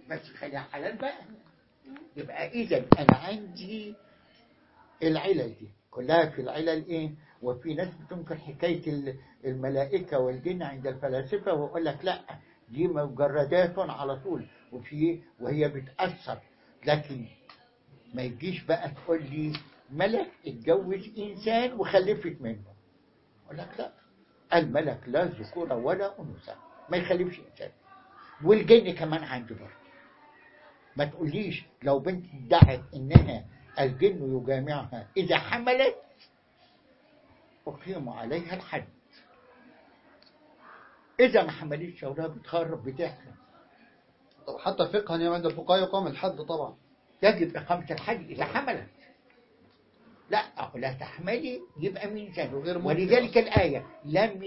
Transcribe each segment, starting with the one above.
بس خليها حلال بقى يبقى اذا انا عندي العلل دي كلها في العلل ايه وفي ناس بتنكر حكايه ال- الملائكه والجن عند الفلاسفه ويقول لك لا دي مجردات على طول وفي وهي بتاثر لكن ما يجيش بقى تقول لي ملك اتجوز انسان وخلفت منه اقول لك لا الملك لا ذكور ولا انثى ما يخلفش انسان والجن كمان عنده برضه ما تقوليش لو بنت ادعت انها الجن يجامعها اذا حملت اقيم عليها الحد اذا ما حملتش اولها بتخرب بتحرم طب حتى فقها يعني عند الفقهاء يقام الحد طبعا يجب إقامة الحج إذا حملت لا لا تحملي يبقى من زاد غير ممكن ولذلك أصلاً. الآية لم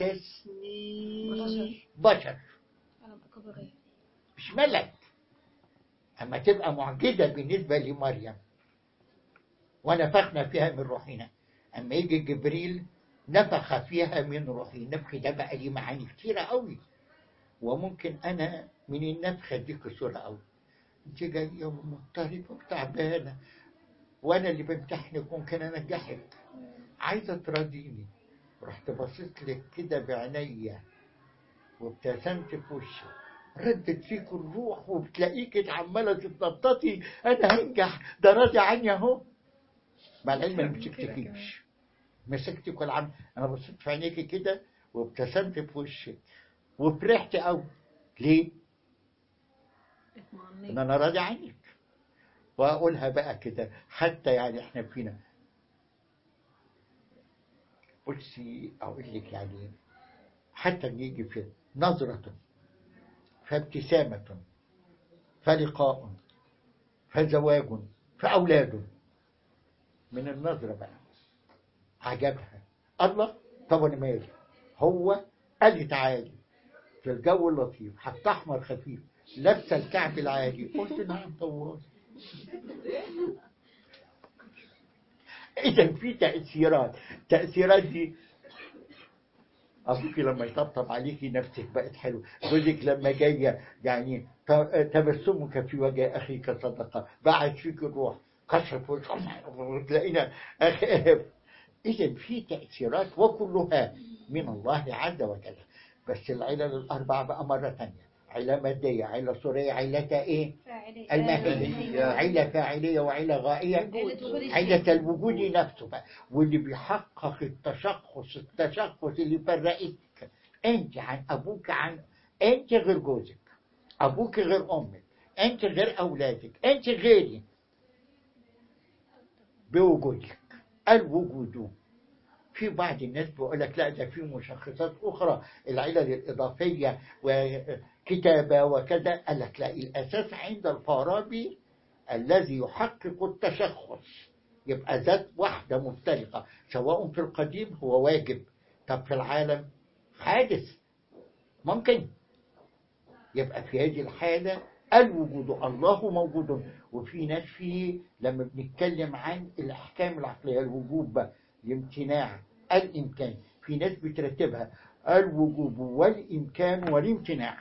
يمسسني بشر أنا بقبل غير مش ملك أما تبقى معجزة بالنسبة لمريم ونفخنا فيها من روحنا أما يجي جبريل نفخ فيها من روحي النفخ ده بقى ليه معاني كتيرة قوي وممكن أنا من النفخة دي كسورة قوي أنت جاية ومضطربة وتعبانة وأنا اللي بمتحنك ممكن أنجحك عايزة تراضيني رحت بصيت لك كده بعينيا وابتسمت في وشك ردت فيك الروح وبتلاقيك عماله تتنططي انا هنجح ده راضي عني اهو مع العلم انا مسكتكيش مسكتك والعم انا بصيت في عينيكي كده وابتسمت في وشك وفرحت قوي ليه؟ ان انا راضي عنك واقولها بقى كده حتى يعني احنا فينا بصي اقول لك يعني حتى نيجي في نظرة فابتسامة فلقاء فزواج فأولاد من النظرة بقى عجبها الله طب انا مالي هو قال لي تعالي في الجو اللطيف حتى احمر خفيف لابسه الكعب العالي قلت نعم طوال اذا في تاثيرات التاثيرات دي ابوك لما يطبطب عليكي نفسك بقت حلوه جوزك لما جايه يعني ت- تبسمك في وجه اخيك صدقه بعد فيك الروح كشف وتلاقينا اخاف اذا في تاثيرات وكلها من الله عز وجل بس العلل الاربعه بقى مره ثانيه علة مادية علة صورية علة ايه فاعلية الماهية علة فاعلية وعلة غائية علة الوجود نفسه بقى واللي بيحقق التشخص التشخص اللي فرقك انت عن ابوك عن انت غير جوزك ابوك غير امك انت غير اولادك انت غيري بوجودك الوجود في بعض الناس بيقول لك لا ده في مشخصات اخرى العلل الاضافيه وكتابه وكذا قال لك لا الاساس عند الفارابي الذي يحقق التشخص يبقى ذات واحده مفترقه سواء في القديم هو واجب طب في العالم حادث ممكن يبقى في هذه الحالة الوجود الله موجود وفي ناس فيه لما بنتكلم عن الأحكام العقلية الوجوب بقى، الامتناع الإمكان في ناس بترتبها الوجوب والإمكان والامتناع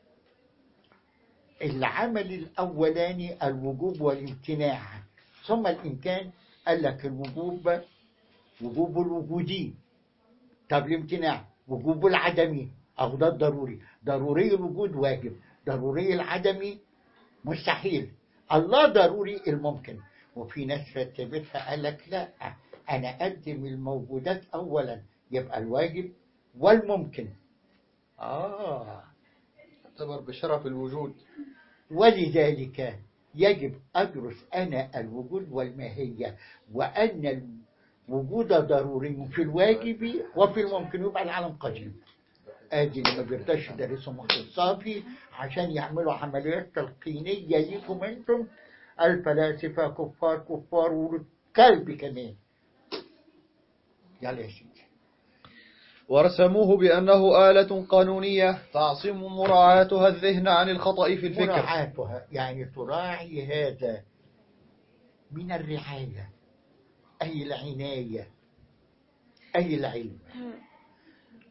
العمل الأولاني الوجوب والامتناع ثم الإمكان قال لك الوجوب وجوب الوجودي طب الامتناع وجوب العدمي أو ده الضروري ضروري الوجود واجب ضروري العدمي مستحيل الله ضروري الممكن وفي ناس رتبتها قال لك لا أنا أقدم الموجودات أولا يبقى الواجب والممكن آه يعتبر بشرف الوجود ولذلك يجب أدرس أنا الوجود والماهية وأن الوجود ضروري في الواجب وفي الممكن يبقى العالم قديم ادي اللي ما بيرضاش يدرسوا مخ الصافي عشان يعملوا عمليات تلقينيه ليكم انتم الفلاسفه كفار كفار والكلب كمان يلا يا سيدي ورسموه بأنه آلة قانونية تعصم مراعاتها الذهن عن الخطأ في الفكر مراعاتها يعني تراعي هذا من الرعاية أي العناية أي العلم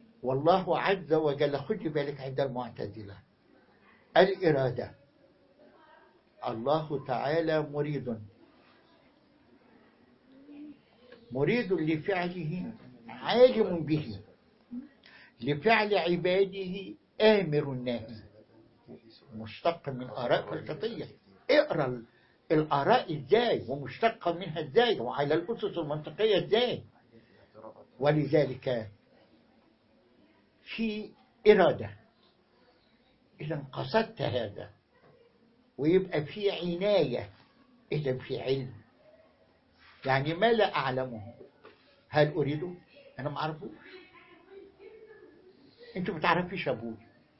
والله عز وجل خد بالك عند المعتزلة الإرادة الله تعالى مريد مريد لفعله عالم به لفعل عباده آمر ناهي مشتق من آراء فلسفية اقرأ ال- الآراء ازاي ومشتقة منها ازاي وعلى الأسس المنطقية ازاي ولذلك في إرادة إذا قصدت هذا ويبقى في عناية إذا في علم يعني ما لا أعلمه هل أريده؟ أنا ما أعرفوش أنت ما تعرفيش أبوي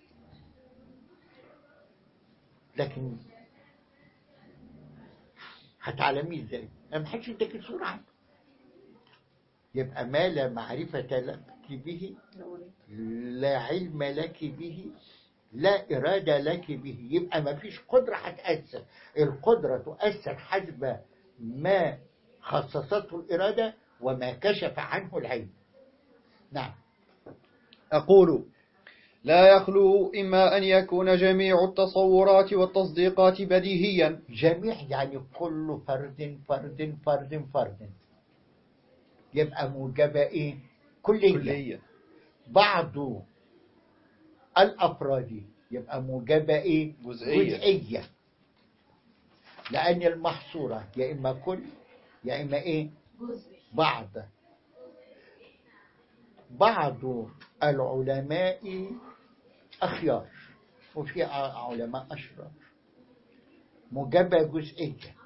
لكن هتعلميه ازاي؟ أنا ما حدش يديك الصورة عنه يبقى ما لا معرفة لك به لا علم لك به لا إرادة لك به يبقى ما فيش قدرة هتأثر القدرة تؤثر حسب ما خصصته الإرادة وما كشف عنه العلم نعم أقول لا يخلو إما أن يكون جميع التصورات والتصديقات بديهيا جميع يعني كل فرد فرد فرد فرد يبقى موجبة إيه كلية, كلية. كليا بعض الأفراد يبقى موجبة إيه جزئية. جزئية لأن المحصورة يا إما كل يا إما إيه بعض بعض العلماء أخيار وفي ع- علماء أشرار موجبة جزئية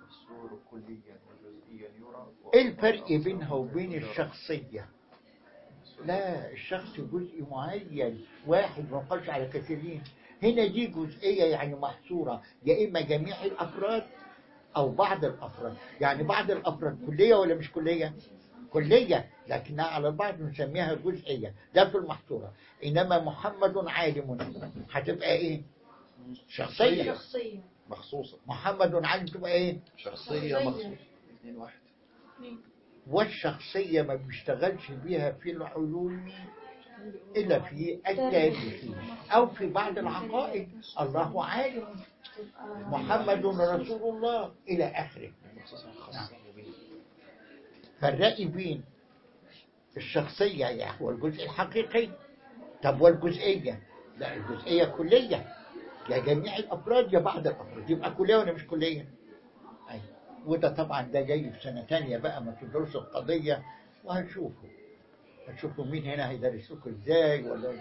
إيه الفرق بينها وبين الشخصية لا الشخص جزء معين واحد ما قالش على كثيرين هنا دي جزئية يعني محصورة يا إما جميع الأفراد أو بعض الأفراد يعني بعض الأفراد كلية ولا مش كلية كلية لكنها على البعض نسميها جزئية ده في المحصورة إنما محمد عالم هتبقى إيه شخصية شخصية مخصوصة محمد عالم تبقى إيه شخصية مخصوصة اثنين واحد والشخصية ما بيشتغلش بيها في العلوم إلا في التاريخ أو في بعض العقائد الله عالم محمد رسول الله إلى آخره نعم. فالرأي بين الشخصية يعني هو الجزء الحقيقي طب والجزئية لا الجزئية كلية يا جميع الأفراد يا بعض الأفراد يبقى كلية ولا مش كلية أي وده طبعا ده جاي في سنة تانية بقى ما تدرسوا القضية وهنشوفوا هتشوفوا مين هنا هيدرسوكوا ازاي ولا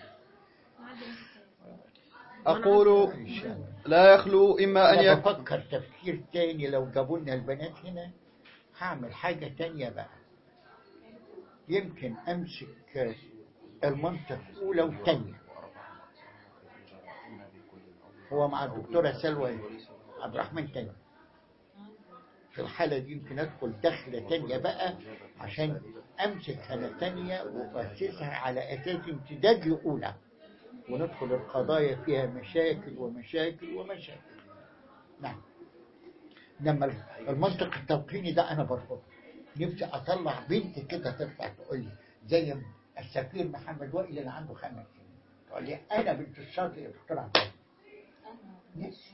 أقول إن شاء الله لا يخلو إما أن أنا يكون بفكر تفكير تاني لو جابوا لنا البنات هنا هعمل حاجة تانية بقى يمكن أمسك المنطق الأولى والتانية هو مع الدكتورة سلوى عبد الرحمن تاني في الحالة دي يمكن أدخل دخلة تانية بقى عشان أمسك سنة تانية وأسسها على أساس امتداد لأولى وندخل القضايا فيها مشاكل ومشاكل ومشاكل نعم لما المنطق التوقيني ده أنا برفضه نفسي أطلع بنت كده تطلع تقول لي زي السفير محمد وائل اللي عنده خمس سنين تقول لي أنا بنت الشاطئ يا دكتور عبد الله. نفسي.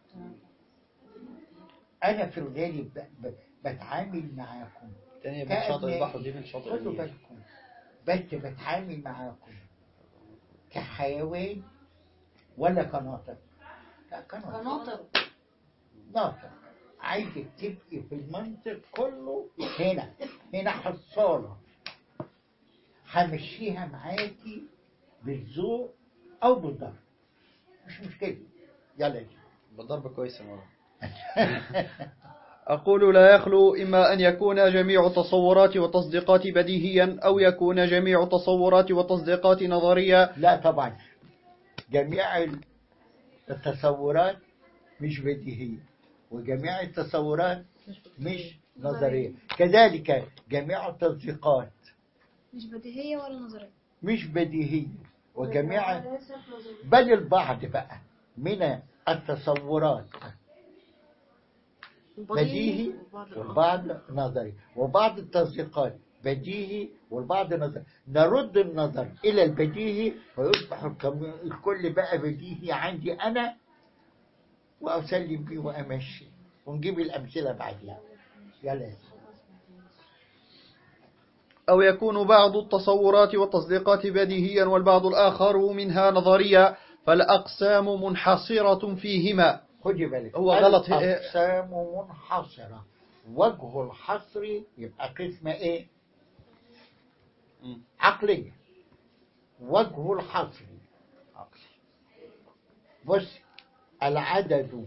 أنا في الغالب ب- ب- بتعامل معاكم تانية بين شاطئ البحر ودي بين شاطئ خدوا النيل بالكم بس بتعامل معاكم كحيوان ولا كناطق لا كناطق قناطر ناطق عايزك تبقي في المنطق كله هنا هنا حصالة همشيها معاكي بالذوق أو بالضرب مش مشكلة يلا يا بالضرب كويس يا مولانا أقول لا يخلو إما أن يكون جميع التصورات والتصديقات بديهيا أو يكون جميع التصورات والتصديقات نظرية لا طبعا جميع التصورات مش بديهية وجميع التصورات مش نظرية كذلك جميع التصديقات مش بديهية ولا نظرية مش بديهية وجميع بل البعض بقى من التصورات بديهي والبعض نظري وبعض التصديقات بديهي والبعض نظري نرد النظر إلى البديهي فيصبح الكم- الكل بقى بديهي عندي أنا وأسلم بيه وأمشي ونجيب الأمثلة بعدين يلا أو يكون بعض التصورات والتصديقات بديهيا والبعض الآخر منها نظريا فالأقسام منحصرة فيهما خدي بالك هو غلط. الأقسام منحصرة وجه الحصر يبقى قسم إيه؟ عقلية وجه الحصر بص العدد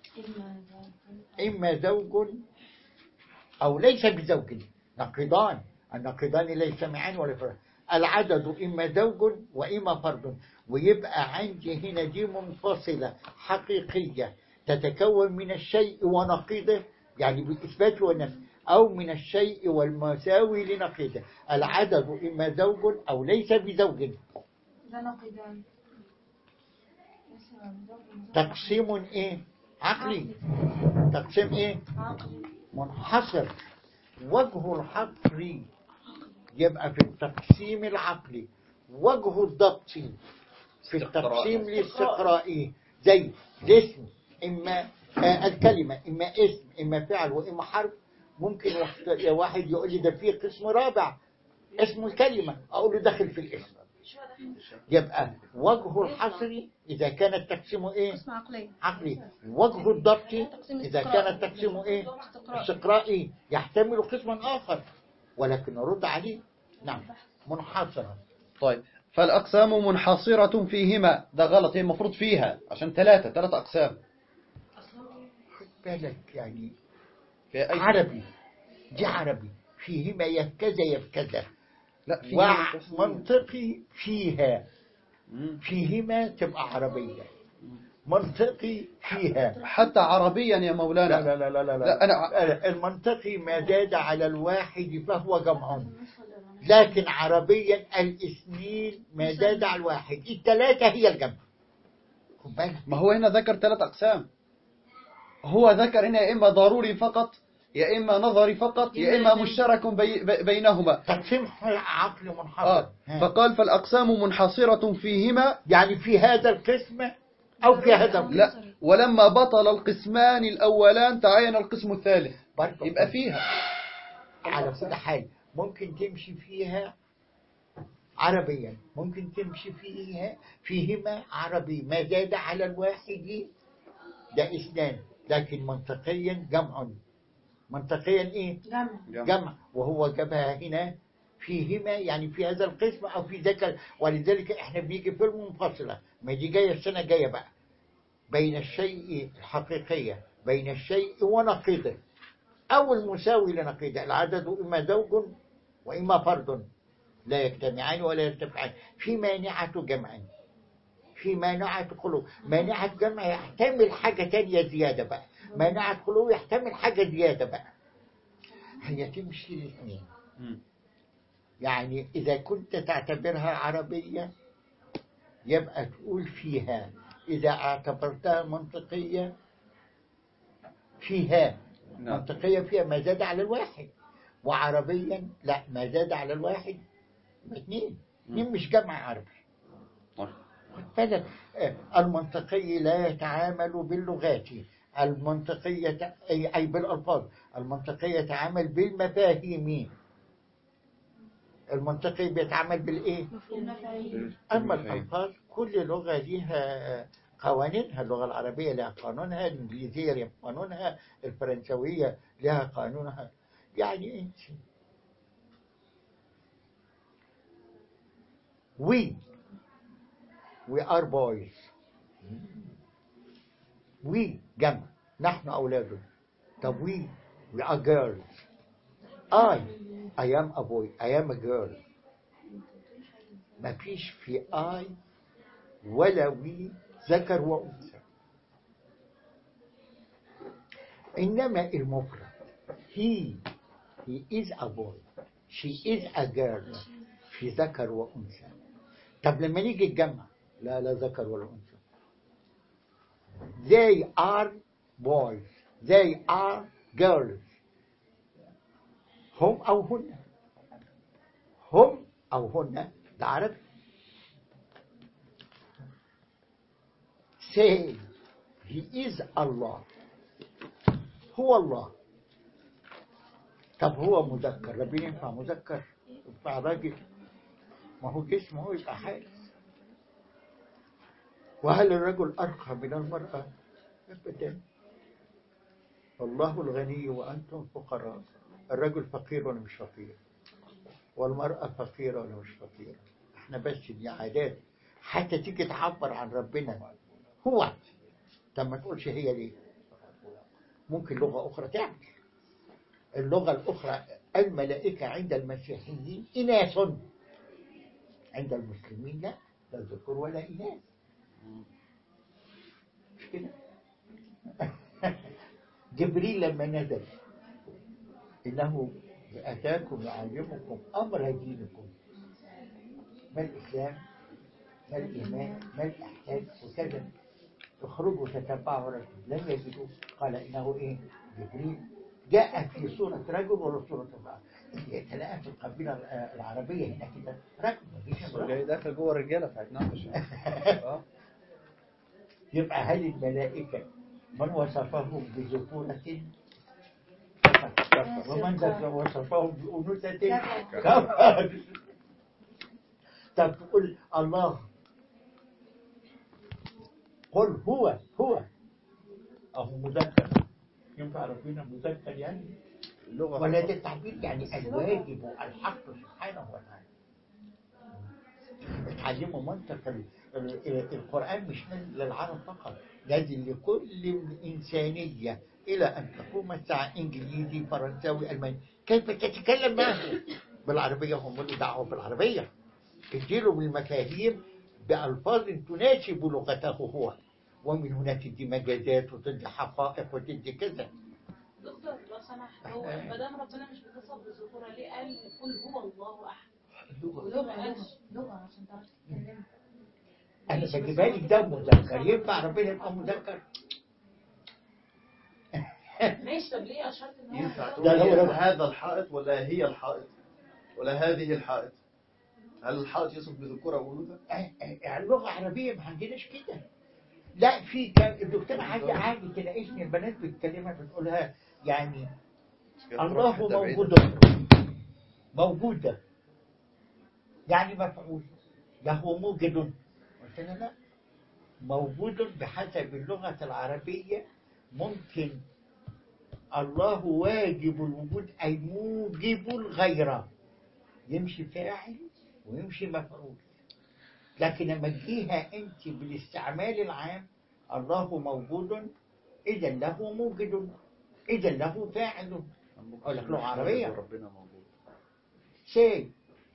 إما زوج أو ليس بزوج نقيضان النقيضان ليس معان ولا فرق العدد إما زوج وإما فرد ويبقى عندي هنا دي منفصلة حقيقية تتكون من الشيء ونقيضه يعني بالإثبات والنفي أو من الشيء والمساوي لنقيضه العدد إما زوج أو ليس بزوج ده نقيضان تقسيم إيه عقلي تقسيم إيه عقلي منحصر وجه الحصر يبقى في التقسيم العقلي وجه الضبط في التقسيم الاستقرائي زي الاسم إما آه الكلمة إما اسم إما فعل وإما حرف ممكن واحد- واحد يقول لي ده في قسم رابع اسم الكلمة أقول له داخل في الاسم يبقى وجه الحصر إذا كان التقسيم إيه قسم عقلية عقلي وجه الضبط تقسيم إذا استقرائي. كان التقسيم إيه استقراء استقرائي يحتمل قسما آخر ولكن نرد عليه نعم منحصرا طيب فالأقسام منحصرة فيهما ده غلط هي المفروض فيها عشان ثلاثة ثلاثة أقسام خد بالك يعني في أي عربي دي عربي فيهما يا كذا يا كذا لا فيها ومنطقي فيها مم. فيهما تبقى عربية منطقي فيها حتى عربيا يا مولانا لا لا لا لا لا, لا، أنا- المنطقي ما زاد على الواحد فهو جمع لكن عربيا الاثنين ما زاد على الواحد الثلاثة هي الجمع خد بالك ما هو هنا ذكر ثلاث أقسام هو ذكر هنا يا إما ضروري فقط يا إما نظري فقط يا إما مشترك بي بي- بينهما تقسيم عقل منحصر آه. ها. فقال فالأقسام منحصرة فيهما يعني في هذا القسم أو في هذا القسم لا ولما بطل القسمان الأولان تعين القسم الثالث برضه يبقى فيها على كل حال ممكن تمشي فيها عربيا ممكن تمشي فيها فيهما عربي ما زاد على الواحد ده اثنان لكن منطقيا جمع منطقيا ايه جمع جمع وهو جابها هنا فيهما يعني في هذا القسم او في ذاك ولذلك احنا بنيجي في المنفصله ما دي جايه السنه الجايه بقى بين الشيء الحقيقيه بين الشيء ونقيضه او المساوي لنقيضه العدد اما زوج واما فرد لا يجتمعان ولا يرتفعان في مانعة جمع في مانعة خلو مانعة جمع يحتمل حاجة تانية زيادة بقى مانعة خلو يحتمل حاجة زيادة بقى هي تمشي الاثنين مم. يعني إذا كنت تعتبرها عربية يبقى تقول فيها إذا اعتبرتها منطقية فيها نعم. منطقية فيها ما زاد على الواحد وعربيا لا ما زاد على الواحد اثنين اثنين مش جمع عربي طيب. خد بالك آه، المنطقي لا يتعامل باللغات المنطقية أي أي بالألفاظ المنطقي يتعامل بالمفاهيم المنطقي بيتعامل بالإيه؟ أما الألفاظ كل لغة لها قوانينها اللغة العربية لها قانونها الإنجليزية لها قانونها الفرنسوية لها قانونها يعني أنت we we are boys we جمع نحن أولاده طب we we are girls I I am a boy I am a girl ما فيش في I ولا we ذكر وأنثى إنما المفرد he he is a boy she is a girl في ذكر وأنثى طب لما نيجي الجمع لا لا ذكر ولا أنثى they are boys they are girls هم أو هن هم أو هن ده عربي say he is Allah هو الله طب هو مذكر ربنا ينفع مذكر ينفع راجل ما هو جسمه يبقى حال وهل الرجل أرقى من المرأة أبدا الله الغني وأنتم فقراء الرجل فقير ولا مش فقير والمرأة فقيرة ولا مش فقيرة احنا بس دي عادات حتى تيجي تعبر عن ربنا هو طب ما تقولش هي ليه ممكن لغة أخرى تعمل اللغة الأخرى الملائكة عند المسيحيين إناث عند المسلمين لا لا ذكر ولا إناث مش كده جبريل لما نزل إنه أتاكم يعلمكم أمر دينكم ما الإسلام ما الإيمان ما الإحسان وكذا اخرجوا تتبعوا رجل لم يجدوا قال إنه إيه جبريل جاء في صورة رجل ولا صورة امرأة تلاقيها في القبيلة العربية هنا كده رجل مفيش امرأة جاي داخل جوه الرجاله فهيتناقش اه يبقى هل الملائكة من وصفهم بذكورة كفر ومن ذكر وصفهم بأنوثة كفر طب تقول الله قل هو هو أهو مذكر ينفع ربنا مذكر يعني اللغه ولا فقط. ده التعبير يعني الواجب الحق سبحانه وتعالى اتعلموا منطق ال- ال- ال- القرآن مش نازل للعرب فقط نازل لكل الإنسانية إلى أن تقوم الساعة إنجليزي فرنساوي ألماني كيف تتكلم معه بالعربية هم اللي دعوة بالعربية تديله بالمفاهيم بألفاظ تناسب لغته هو ومن هنا تدي مجازات وتدي حقائق وتدي كذا دكتور لو سمحت هو ما دام ربنا مش بيتصف بالذكوره ليه قال قل هو الله احد وليه ما قالش لغة عشان تعرف تتكلم انا بجيبها لك ده مذكر ينفع ربنا يبقى مذكر ماشي طب ليه اشرت ان هو ينفع مذكر؟ تقول لا، لا، لي لا. هذا الحائط ولا هي الحائط ولا هذه الحائط هل الحائط يصف بذكورة أو أنوثة؟ اللغه العربيه ما عندناش كده لا في كان الدكتوره عادي عادي تلاقيني البنات بتكلمها بتقولها يعني الله موجود موجودة يعني مفعول له موجد قلت لها لا موجود بحسب اللغة العربية ممكن الله واجب الوجود أي موجب الغيرة يمشي فاعل ويمشي مفعول لكن لما تجيها أنت بالاستعمال العام الله موجود إذا له موجد إذا له فاعل أقول لك لغة عربية. ربنا موجود say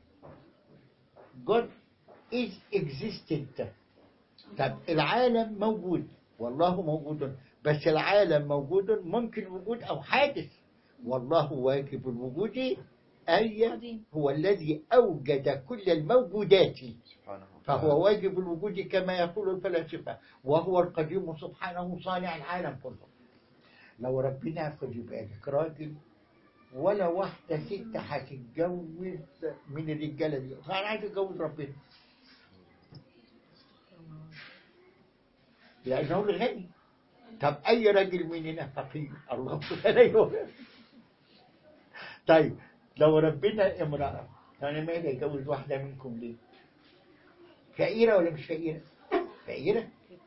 God is existent طب العالم موجود والله موجود بس العالم موجود ممكن وجود أو حادث والله واجب الوجود أي قديم. هو الذي أوجد كل الموجودات سبحانه وتعالى فهو واجب الوجود كما يقول الفلاسفة وهو القديم سبحانه صانع العالم كله لو ربنا خد بالك راجل ولا واحدة ست هتتجوز من الرجالة دي فأنا عايز أتجوز ربنا لأنه الغني طب أي راجل مننا فقير الله غني طيب لو ربنا امرأة أنا مالي أتجوز واحدة منكم ليه؟ فقيرة ولا مش فقيرة؟ فقيرة؟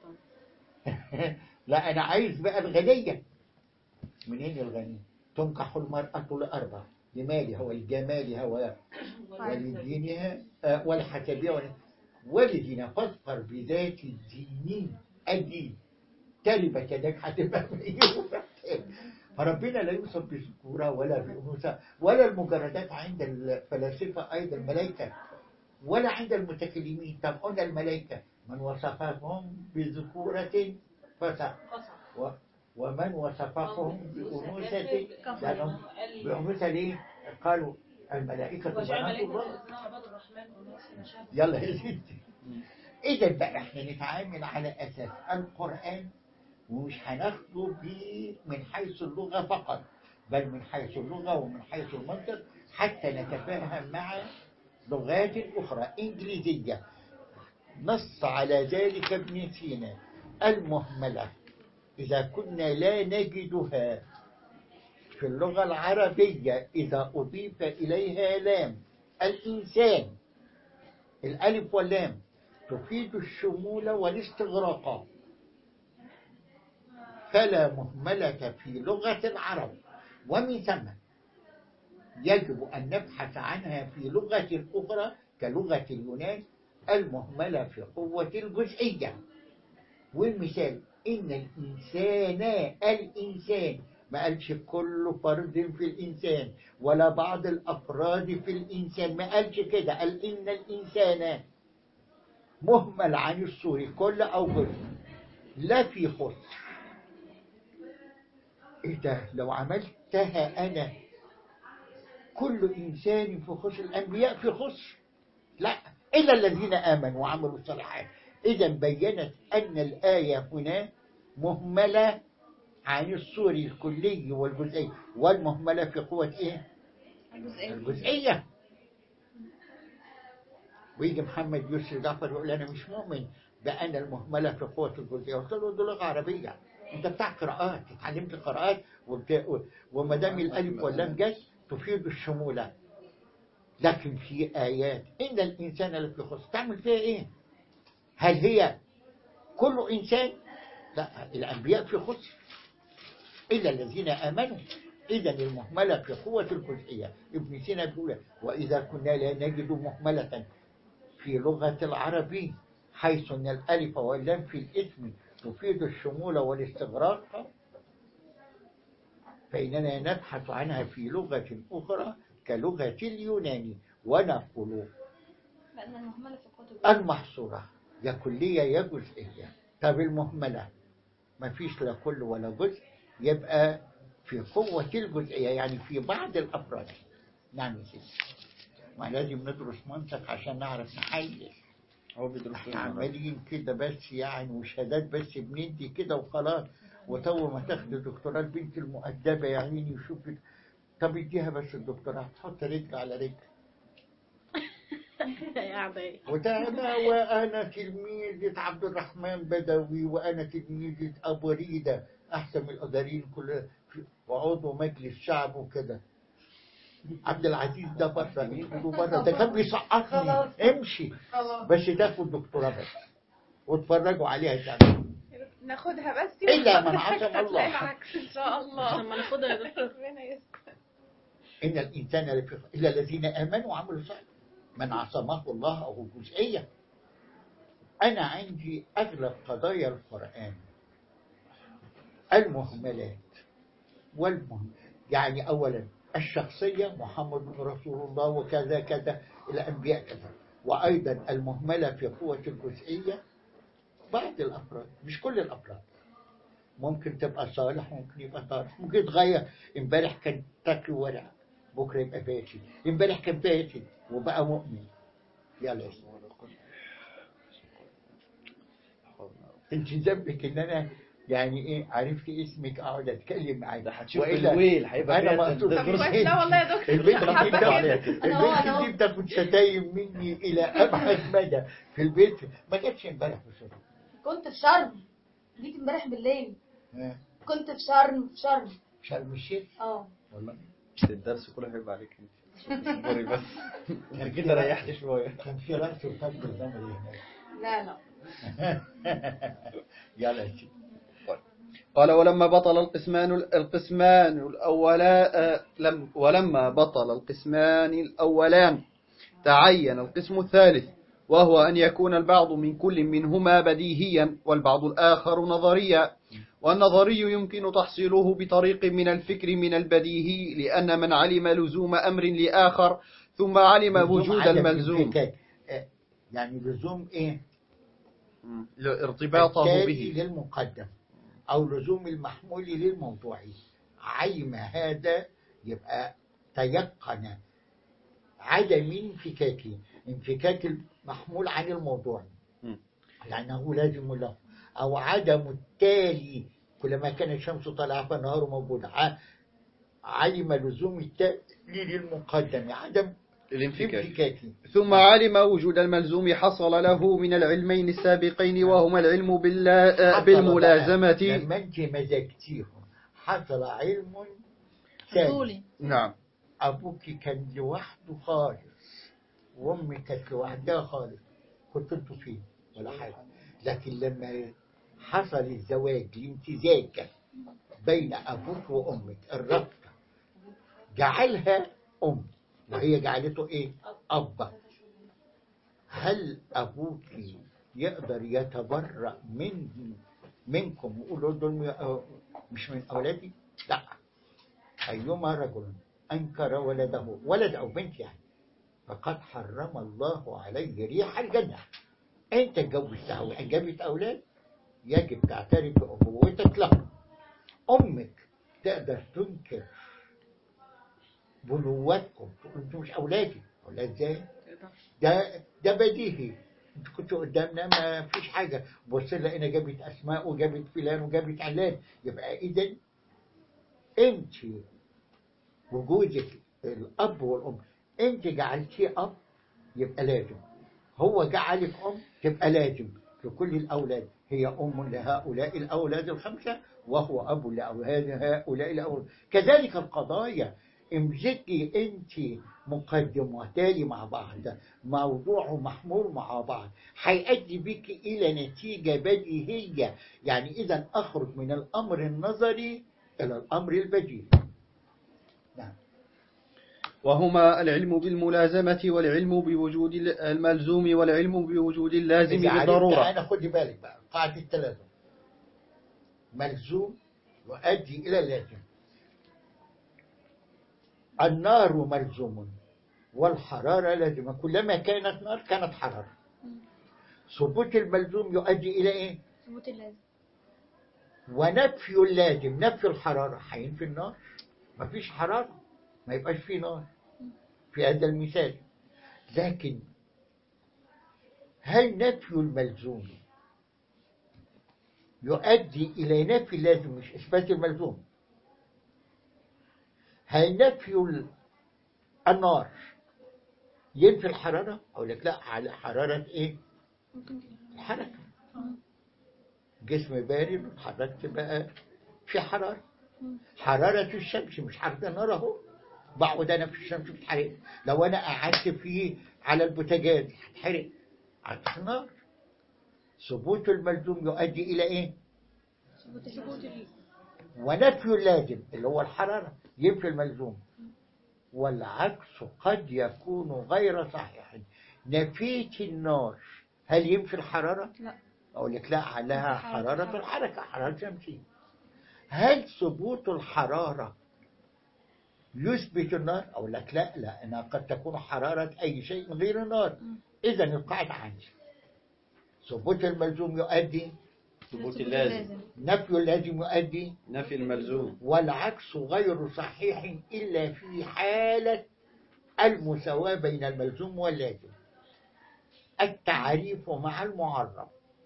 لا أنا عايز بقى الغنية منين الغني؟ تنكح المرأة لأربع لمالها ولجمالها و- ولدينها آه، ولحسبها ول- ولدينها فاظفر بذات الدين الدين تربت يدك هتبقى مليون فربنا لا يوصف بذكورة ولا بأنوثة ولا المجردات عند الفلاسفة أيضا الملائكة ولا عند المتكلمين طب قلنا الملائكة من وصفهم بذكورة فسق قصع و- ومن وصفهم بأنوثة كفر. لأنهم قال بأنوثة ليه؟ قالوا الملائكة وجعل بنات ملائكة الله الذين عباد الرحمن وناس مشابه يلا يا ستي إذا بقى احنا نتعامل على أساس القرآن ومش هناخده بيه من حيث اللغة فقط بل من حيث اللغة ومن حيث المنطق حتى نتفاهم مع لغات أخرى إنجليزية نص على ذلك ابن سينا المهملة إذا كنا لا نجدها في اللغة العربية إذا أضيف إليها لام الإنسان الألف واللام تفيد الشمول والاستغراق فلا مهملة في لغة العرب ومن ثم يجب أن نبحث عنها في لغة أخرى كلغة اليونان المهملة في قوة الجزئية والمثال إن الإنسان الإنسان ما قالش كل فرد في الإنسان ولا بعض الأفراد في الإنسان ما قالش كده قال إن الإنسان مهمل عن الصور كل أو جزء لا في خص إيه ده لو عملتها أنا كل إنسان في خص الأنبياء في خص لا إلا الذين آمنوا وعملوا الصالحات إذا بينت أن الآية هنا مهملة عن الصور الكلي والجزئي والمهملة في قوة إيه؟ الجزئية الجزئية ويجي محمد يوسف جعفر يقول أنا مش مؤمن بأن المهملة في قوة الجزئية قلت له دي لغة عربية أنت بتاع قراءات اتعلمت قراءات وبت... وما دام الألف واللام جت تفيد الشمولة لكن في آيات إن الإنسان لفي خسر تعمل فيها إيه؟ هل هي كل إنسان؟ لا الأنبياء في خسر إلا الذين آمنوا إذا المهملة في قوة الجزئية ابن سينا بيقول وإذا كنا لا نجد مهملة في لغة العربي حيث أن الألف واللام في الاسم تفيد الشمول والاستغراق فإننا نبحث عنها في لغة أخرى كلغة اليوناني ونقول لأن المهملة في قوة الجزئية المحصورة يا كلية يا جزئية طب المهملة ما فيش لا كل ولا جزء يبقى في قوة الجزئية يعني في بعض الأفراد نعم يا سيدي ما لازم ندرس منطق عشان نعرف نحلل هو بيدرس احنا عمالين كده بس يعني وشهادات بس بندي كده وخلاص وتو ما تاخد دكتوراه البنت المؤدبة يا عيني وشوفك طب اديها بس الدكتوراه تحط رجل على رجل يا عباية وتعالى وأنا تلميذة عبد الرحمن بدوي وأنا تلميذة أبو ريدة أحسن من الأدارين كلها في- وعضو مجلس شعب وكده عبد العزيز ده بره يقولوا بره ده كان بيسقطني امشي خلاص بس تاخد دكتوراه بس واتفرجوا عليها تعمل ناخدها بس إلا من عصم الله. هتلاقي العكس ان شاء الله لما ناخدها يا دكتور ربنا يستر إن الإنسان لفي إلا الذين آمنوا وعملوا صالح من عصمه الله أو جزئية أنا عندي أغلب قضايا القرآن المهملات والمهم يعني أولا الشخصية محمد رسول الله وكذا كذا الأنبياء كذا وأيضا المهملة في قوة الجزئية بعض الأفراد مش كل الأفراد ممكن تبقى صالح ممكن يبقى طالح ممكن يتغير امبارح كان تاكل ورع بكره يبقى فاسد امبارح كان فاسد وبقى مؤمن يلا يا سيدي. انت ذنبك ان انا يعني ايه عرفت اسمك اقعد اتكلم معاك ده هتشوف وإلا الويل هيبقى انا فيها مقصود ده طب دروس كويس لا والله يا دكتور البنت حابة دي كده. بتاخد أنا هو- أنا البنت هو. دي بتاخد شتايم مني الى ابعد مدى في البيت ما جاتش امبارح بسرعه كنت في شرم جيت امبارح بالليل ها، كنت في شرم في شرم شرم الشيخ اه والله الدرس كله هيبقى عليك انت اصبري بس انت كده ريحت شويه كان في رأس وفجر زمني هناك لا لا يلا يا سيدي قال ولما بطل القسمان القسمان الأولا آه، لم ولما بطل القسمان الأولان تعين القسم الثالث وهو أن يكون البعض من كل منهما بديهيا والبعض الآخر نظريا والنظري يمكن تحصيله بطريق من الفكر من البديهي لأن من علم لزوم أمر لآخر ثم علم لزوم وجود عدم الملزوم الانفكاك. آه، يعني لزوم ايه مم. ارتباطه التالي به للمقدم او لزوم المحمول للموضوع عيم هذا يبقى تيقن عدم انفكاك انفكاك المحمول عن الموضوع مم. لأنه لازم له أو عدم التالي كلما كان الشمس طالعة فالنهار موجود ع- علم لزوم التالي للمقدم عدم الانفكاك انفكاكه ثم علم وجود الملزوم حصل له من العلمين السابقين وهما العلم باللا- حصل بالملازمة بقى لما انت مزجتيهم حصل علم ثاني طولي نعم أبوك كان لوحده خالص وأمي كانت لوحدها خالص كنت انتوا فين ولا حاجة لكن لما حصل الزواج الامتزاج بين أبوك وأمك الرابطة جعلها أم وهي جعلته إيه؟ أب هل أبوك يقدر يتبرأ من منكم ويقول دول م- مش من أولادي؟ لا أيما رجل أنكر ولده ولد أو بنت يعني فقد حرم الله عليه ريح الجنة أنت اتجوزتها وأنجبت أولاد يجب تعترف بأبوتك له أمك تقدر تنكر بنواتكم تقول انتوا مش أولادي أولاد إزاي؟ ده ده بديهي انت كنتوا قدامنا ما فيش حاجة بص لقينا جابت أسماء وجابت فلان وجابت علان يبقى إذا أنت وجودك الأب والأم أنت جعلتيه أب يبقى لازم هو جعلك أم تبقى لازم لكل الأولاد هي أم لهؤلاء الأولاد الخمسة وهو أب لأولاد هؤلاء الأولاد كذلك القضايا امزجي أنت مقدمتان مع بعض موضوع ومحمول مع بعض هيؤدي بك إلى نتيجة بديهية يعني إذا أخرج من الأمر النظري إلى الأمر البديهي نعم وهما العلم بالملازمة والعلم بوجود الملزوم والعلم بوجود اللازم إذا عرفت بالضرورة أنا خدي بالك بقى قاعدة التلازم ملزوم يؤدي إلى لازم النار ملزوم والحرارة لازمة كلما كانت نار كانت حرارة ثبوت الملزوم يؤدي إلى إيه؟ ثبوت اللازم ونفي اللازم نفي الحرارة هينفي النار مفيش حرارة ما يبقاش فيه نار في هذا المثال لكن هل نفي الملزوم يؤدي إلى نفي اللازم مش إثبات الملزوم هل نفي ال- النار ينفي الحرارة أقول لك لا على حرارة إيه الحركة جسم بارد حركت بقى في حرارة حرارة الشمس مش حرارة النار أهو بقعد أنا في الشمس بتحرق لو أنا قعدت فيه على البوتاجاز هتحرق على النار ثبوت الملزوم يؤدي إلى إيه؟ ثبوت ثبوت ال- ونفي اللازم اللي هو الحرارة ينفي الملزوم والعكس قد يكون غير صحيح نفيت النار هل ينفي الحرارة؟ لا أقول لك لا عليها حرارة حرارة الحركة. الحركة حرارة شمسية هل ثبوت الحرارة يثبت النار أقول لك لا لا أنها قد تكون حرارة أي شيء من غير النار إذا القاعدة عندي ثبوت الملزوم يؤدي ثبوت اللازم نفي اللازم يؤدي نفي الملزوم والعكس غير صحيح إلا في حالة المساواة بين الملزوم واللازم التعريف مع المعرف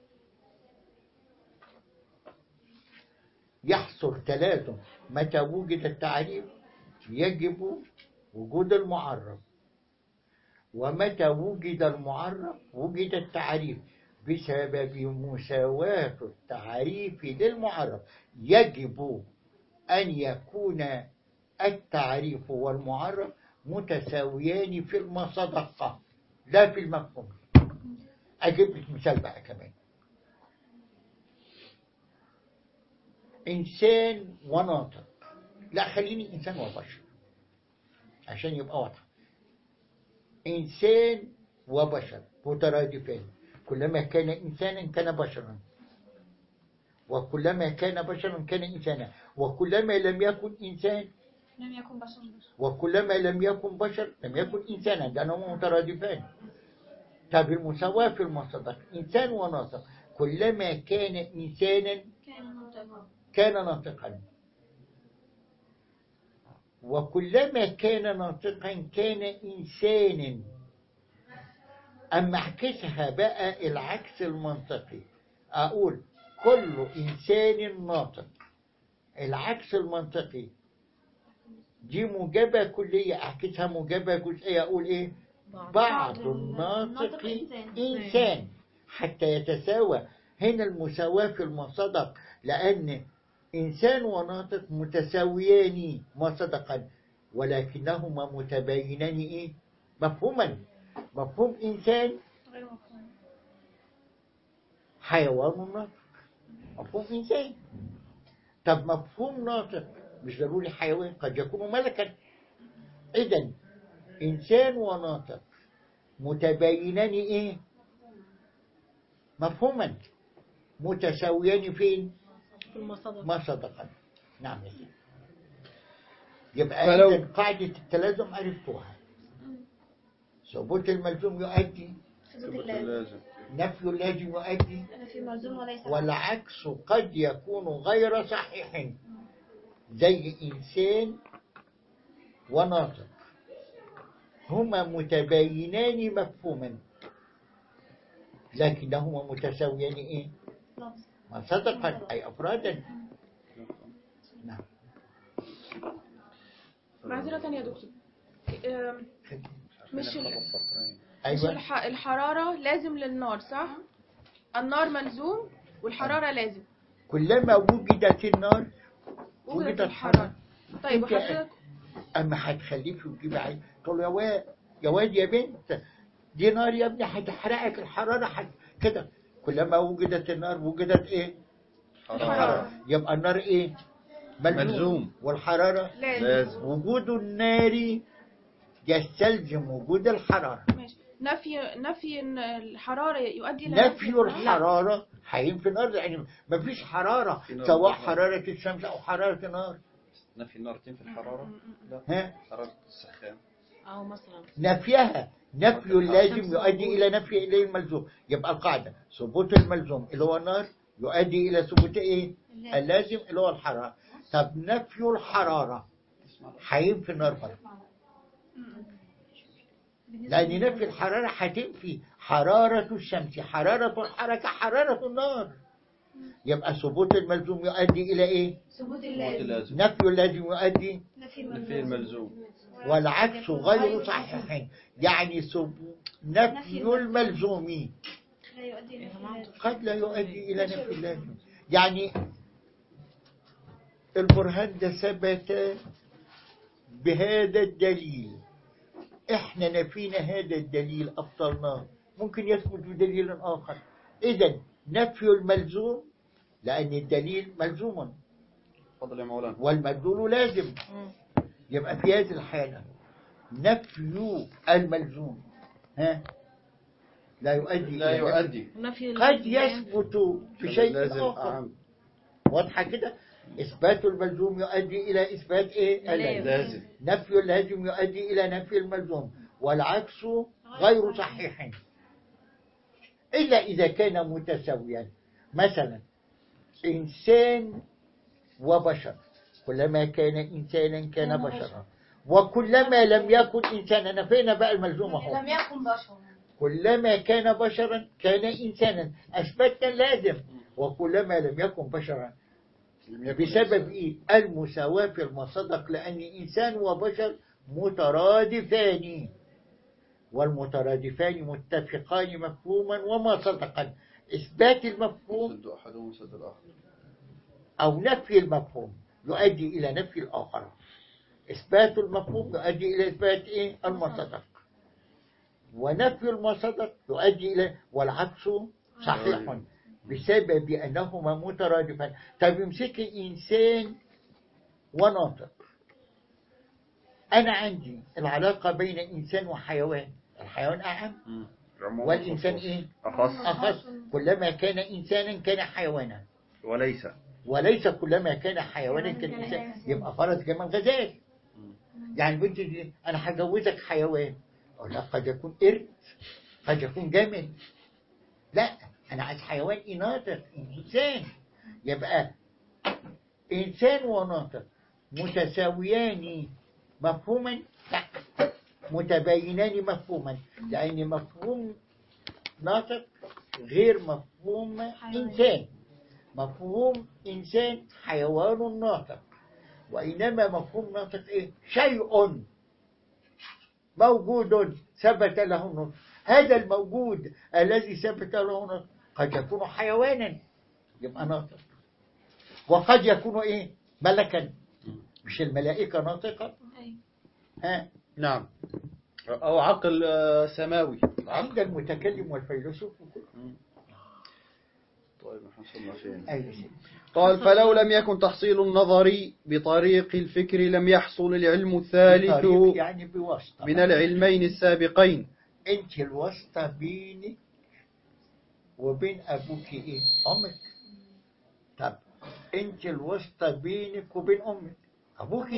يحصل تلازم متى وجد التعريف يجب وجود المعرف ومتى وجد المعرف وجد التعريف بسبب مساواة التعريف للمعرف يجب أن يكون التعريف والمعرف متساويان في المصدقة لا في المفهوم أجيب لك مثال بقى كمان إنسان وناطق لا خليني إنسان وبشر عشان يبقى واضح إنسان وبشر مترادفان كلما كان إنسانا كان بشرا وكلما كان بشرا كان إنسانا وكلما لم يكن إنسان لم يكن بشر وكلما لم يكن بشر لم يكن إنسانا لأنهما مترادفان طب المساواة في المصدق إنسان وناطق كلما كان إنسانا كان منطقا كان ناطقا وكلما كان ناطقا كان إنسانا أما أعكسها بقى العكس المنطقي أقول كل إنسان ناطق العكس المنطقي دي موجبة كلية أعكسها موجبة جزئية أقول إيه بعض الناطق إنسان حتى يتساوى هنا المساواة في المصدق لأن إنسان وناطق متساويان ما صدقا ولكنهما متباينان إيه؟ مفهوما مفهوم إنسان غير مفهوم حيوان ناطق مفهوم إنسان طب مفهوم ناطق مش ضروري حيوان قد يكون ملكا إذا إنسان وناطق متباينان إيه؟ مفهوما متساويان فين؟ في المصادر ما صدقا نعم يا سيدي يبقى فلو- إذن قاعدة التلازم عرفتوها ثبوت الملزوم يؤدي ثبوت اللازم نفي اللازم يؤدي أنا في ملزوم وليس والعكس قد يكون غير صحيح زي إنسان وناطق هما متباينان مفهوما لكنهما متساويان إيه؟ لفظ ما صدقا أي أفرادا نعم معذرة يا دكتور أم، مش ال- مش أيوة الح... الحرارة لازم للنار صح؟ النار ملزوم والحرارة لازم كلما وجدت النار وجدت وجدت الحرارة طيب أنت- وحضرتك اما هتخليك وتجيب عين تقول له يا واد يا واد يا بنت دي نار يا ابني هتحرقك الحراره حت كده كلما وجدت النار وجدت ايه؟ الحرارة يبقى النار ايه؟ ملزوم. والحراره لازم لازم وجود النار يستلزم وجود الحراره ماشي نفي نفي إن الحرارة يؤدي إلى نفي لا. الحراره هينفي النار يعني مفيش حراره في نار سواء بالنار. حراره الشمس او حراره النار نفي النار تنفي الحرارة لا ها حرارة السخان أو مثلا نفيها نفي اللازم يؤدي إلى نفي إليه الملزوم يبقى القاعدة ثبوت الملزوم اللي هو النار يؤدي إلى ثبوت إيه؟ اللازم اللي هو الحرارة طب نفي الحرارة هينفي النار برضه لأن نفي الحرارة هتنفي حرارة الشمس حرارة الحركة حرارة النار يبقى ثبوت الملزوم يؤدي إلى إيه؟ ثبوت موت اللازم اللازم نفي اللازم يؤدي نفي نفي الملزوم الملزوم والعكس غير صحيح يعني ثبوت نفي الملزوم لا يؤدي إلى نفي اللازم قد لا يؤدي إلى نفي اللازم يعني البرهان ده ثبت بهذا الدليل احنا نفينا هذا الدليل أبطلناه ممكن يثبت بدليل آخر إذا نفي الملزوم لأن الدليل ملزوم تفضل يا مولانا والمدلول لازم يبقى في هذه الحالة نفي الملزوم ها لا يؤدي لا إلى نفي يؤدي نفي قد يثبت في شيء لازم آخر أعم. واضحة كده إثبات الملزوم يؤدي إلى إثبات إيه اللازم لازم نفي اللازم يؤدي إلى نفي الملزوم والعكس غير صحيح إلا إذا كان متساويا مثلا إنسان وبشر كلما كان إنسانا كان كان بشرا وكلما لم يكن إنسانا نفينا بقى الملزوم أهو لم يكن بشر كلما كان بشرا كان إنسانا أثبتنا اللازم وكلما لم يكن بشرا لم يكن بسبب إيه؟ المساواة في المصدق لأن إنسان وبشر مترادفان والمترادفان متفقان مفهوما وما صدقا إثبات المفهوم يسد أحدهم ويسد الآخر أو نفي المفهوم يؤدي إلى نفي الآخر إثبات المفهوم يؤدي إلى إثبات إيه؟ المصدق ونفي المصدق يؤدي إلى والعكس صحيح بسبب أنهما مترادفان طب امسك إنسان وناطق أنا عندي العلاقة بين إنسان وحيوان الحيوان أعم مم. عموم والإنسان وخصوص. إيه؟ أخص أخص كلما كان إنسانا كان حيوانا وليس وليس كلما كان حيوانا كان إنسان يبقى فرض كمان غزال يعني بنتي دي أنا هجوزك حيوان أقول لها قد يكون قرد قد يكون جمل لا أنا عايز حيوان ناطق إنسان يبقى إنسان وناطق متساويان مفهوما لا متباينان مفهوما لأن مفهوم ناطق غير مفهوم إنسان مفهوم إنسان حيوان ناطق وإنما مفهوم ناطق إيه؟ شيء موجود ثبت له النطق هذا الموجود الذي ثبت له النطق قد يكون حيوانا يبقى ناطق وقد يكون إيه ملكا مش الملائكة ناطقة أيوة. ها نعم أو عقل آه، سماوي عند المتكلم والفيلسوف وكل- طيب احنا وصلنا فين أيوة سيدي. قال فلو لم يكن تحصيل النظر بطريق الفكر لم يحصل العلم الثالث بطريق يعني بواسطة من العلمين السابقين انت الواسطة بينك وبين ابوك ايه امك طب انت الواسطة بينك وبين امك ابوك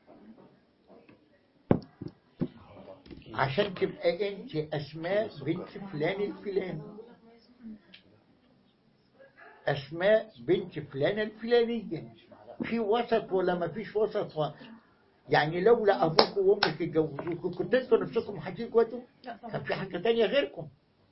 عشان تبقى انت اسماء بنت فلان الفلاني اسماء بنت فلان الفلانية في وسط ولا ما فيش وسط وسط يعني لولا ابوك وامك اتجوزوك كنت انتوا نفسكم هتيجوا لا طبعا كان في حاجة تانية غيركم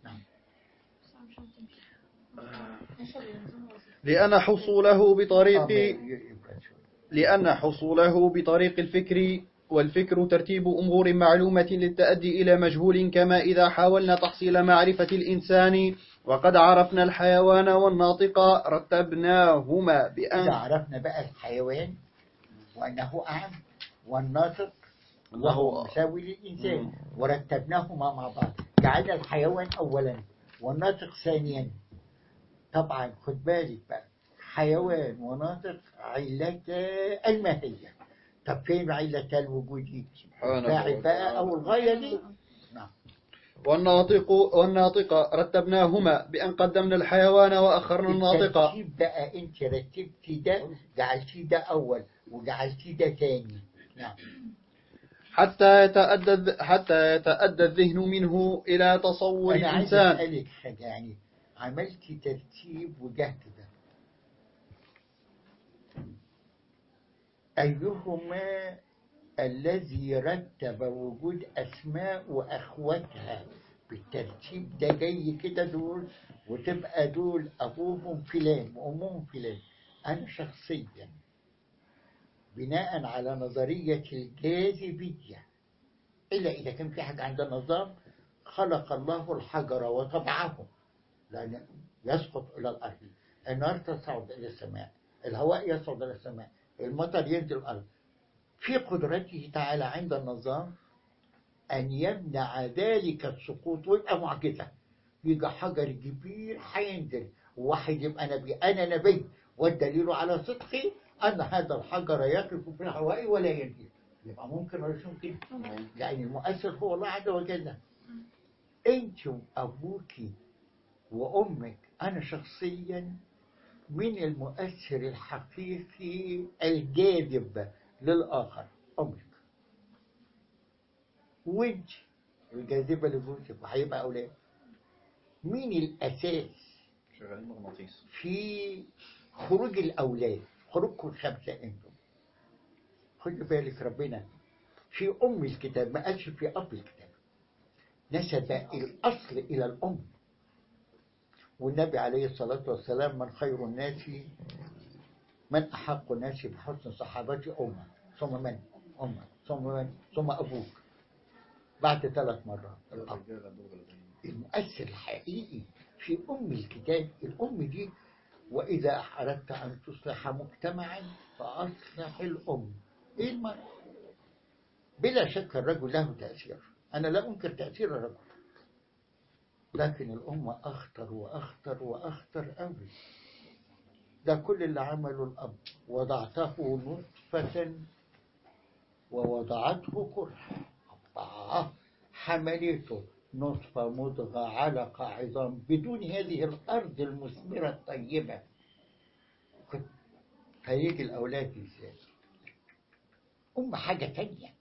لأن حصوله بطريق آه، لأن حصوله بطريق الفكر والفكر ترتيب أمور معلومة للتأدي إلى مجهول كما إذا حاولنا تحصيل معرفة الإنسان وقد عرفنا الحيوان والناطق رتبناهما إذا بأن عرفنا بقى الحيوان وأنه أعم والناطق وهو- وهو مساوي للإنسان ورتبناهما مع بعض جعلنا الحيوان أولا والناطق ثانيا طبعا خد بالك بقى حيوان وناطق علتا الماهية طب فين علتا الوجود سبحانه فاعل بقى وتعالى. أو الغاية دي نعم والناطق والناطق رتبناهما بأن قدمنا الحيوان وأخرنا الناطق الترتيب بقى انت رتبتي ده جعلتيه ده اول وجعلتيه ده تاني نعم حتى يتأدى حتى يتأدى الذهن منه إلى تصور انا عايز الإنسان اسالك حاجه يعني عملتي ترتيب وجهت ده ايهما الذي رتب وجود اسماء واخواتها بالترتيب ده جاي كده دول وتبقى دول ابوهم فلان وامهم فلان انا شخصيا بناء على نظريه الجاذبيه الا اذا كان في حاجه عند النظام خلق الله الحجر وطبعه لأن يسقط إلى الأرض النار تصعد إلى السماء الهواء يصعد إلى السماء المطر ينزل الأرض في قدرته تعالى عند النظام أن يمنع ذلك السقوط ويبقى معجزة يجي حجر كبير هينزل وواحد يبقى نبي أنا نبي والدليل على صدقي أن هذا الحجر يقف في الهواء ولا ينزل يبقى ممكن ولا مش ممكن يعني المؤثر هو الله عز وجل انت وابوك وامك انا شخصيا من المؤثر الحقيقي الجاذب للاخر امك وانت الجاذبه لجوزك وهيبقى اولاد مين الاساس شغالين مغناطيس في خروج الأولاد خروجكم الخمسة أنتم خد بالك ربنا في أم الكتاب ما قالش في أب الكتاب نسب الأصل إلى الأم والنبي عليه الصلاة والسلام من خير الناس من أحق الناس بحسن صحابتي أمة ثم من أمة ثم من ثم أبوك بعد ثلاث مرات الأب المؤثر الحقيقي في أم الكتاب الأم دي وإذا أردت أن تصلح مجتمعا فأصلح الأم إيه المعنى؟ بلا شك الرجل له تأثير أنا لا أنكر تأثير الرجل لكن الأم أخطر وأخطر وأخطر أوي ده كل اللي عمله الأب وضعته نطفة ووضعته كرها الله حملته نطفة مضغة علقة عظام بدون هذه الأرض المثمرة الطيبة كنت هيجي الأولاد ازاي أم حاجة تانية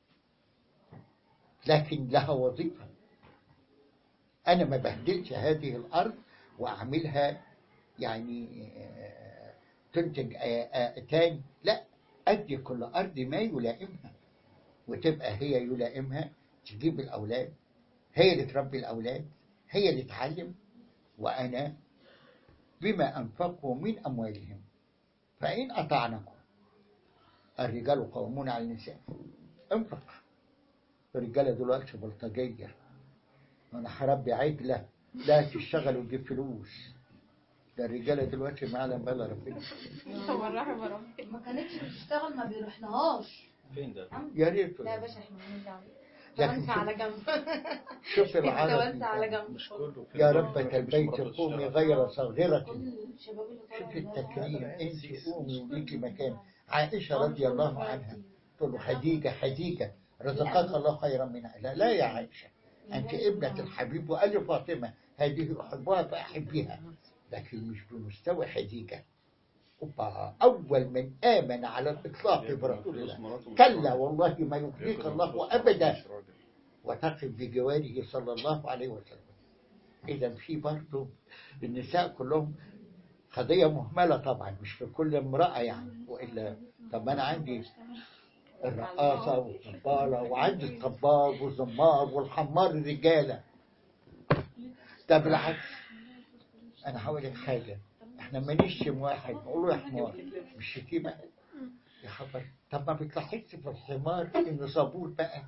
لكن لها وظيفة أنا ما بهدلش هذه الأرض وأعملها يعني آه، تنتج آه، آه، تاني لا أدي كل أرض ما يلائمها وتبقى هي يلائمها تجيب الأولاد هي اللي تربي الأولاد هي اللي تعلم وأنا بما أنفقوا من أموالهم فإن أطعنكم الرجال قوامون على النساء انفق الرجالة دلوقتي بلطجية أنا هربي عجلة لا تشتغل وتجيب فلوس ده الرجاله دلوقتي ما يعلم بلا ربنا هو الرحمة ربنا ما كانتش بتشتغل ما بيروح لهاش فين ده؟ يا ريت لا يا باشا احنا مالناش دعوه لكن توانسة على جنب شوف العربي توانسة على جنب مش كله في يا الدار. ربة مفيش البيت مرات قومي تشتغل. غير صغيرة كل الشباب اللي طالعه شوف من التكريم لا، انت سيس. قومي وليكي مكان عائشة رضي الله عنها تقول له خديجة خديجة رزقك الله خيرا منها لا لا يا عائشة أنت ابنة الحبيب وقال لي فاطمة هذه أحبها فأحبيها لكن مش بمستوى خديجة أوبا أول من آمن على الإطلاق برسول الله كلا والله ما يخزيك الله أبدا وتقف بجواره صلى الله عليه وسلم إذا في برضه النساء كلهم قضية مهملة طبعا مش في كل امرأة يعني وإلا طب أنا عندي الرقاصة والطبالة وعندي الطباخ والزمار والحمار الرجالة ده بالعكس أنا هقول لك حاجة إحنا ما نشتم واحد نقول له يا حمار مش شتيمة يا خبر طب ما بتلاحظش في الحمار إنه صبور بقى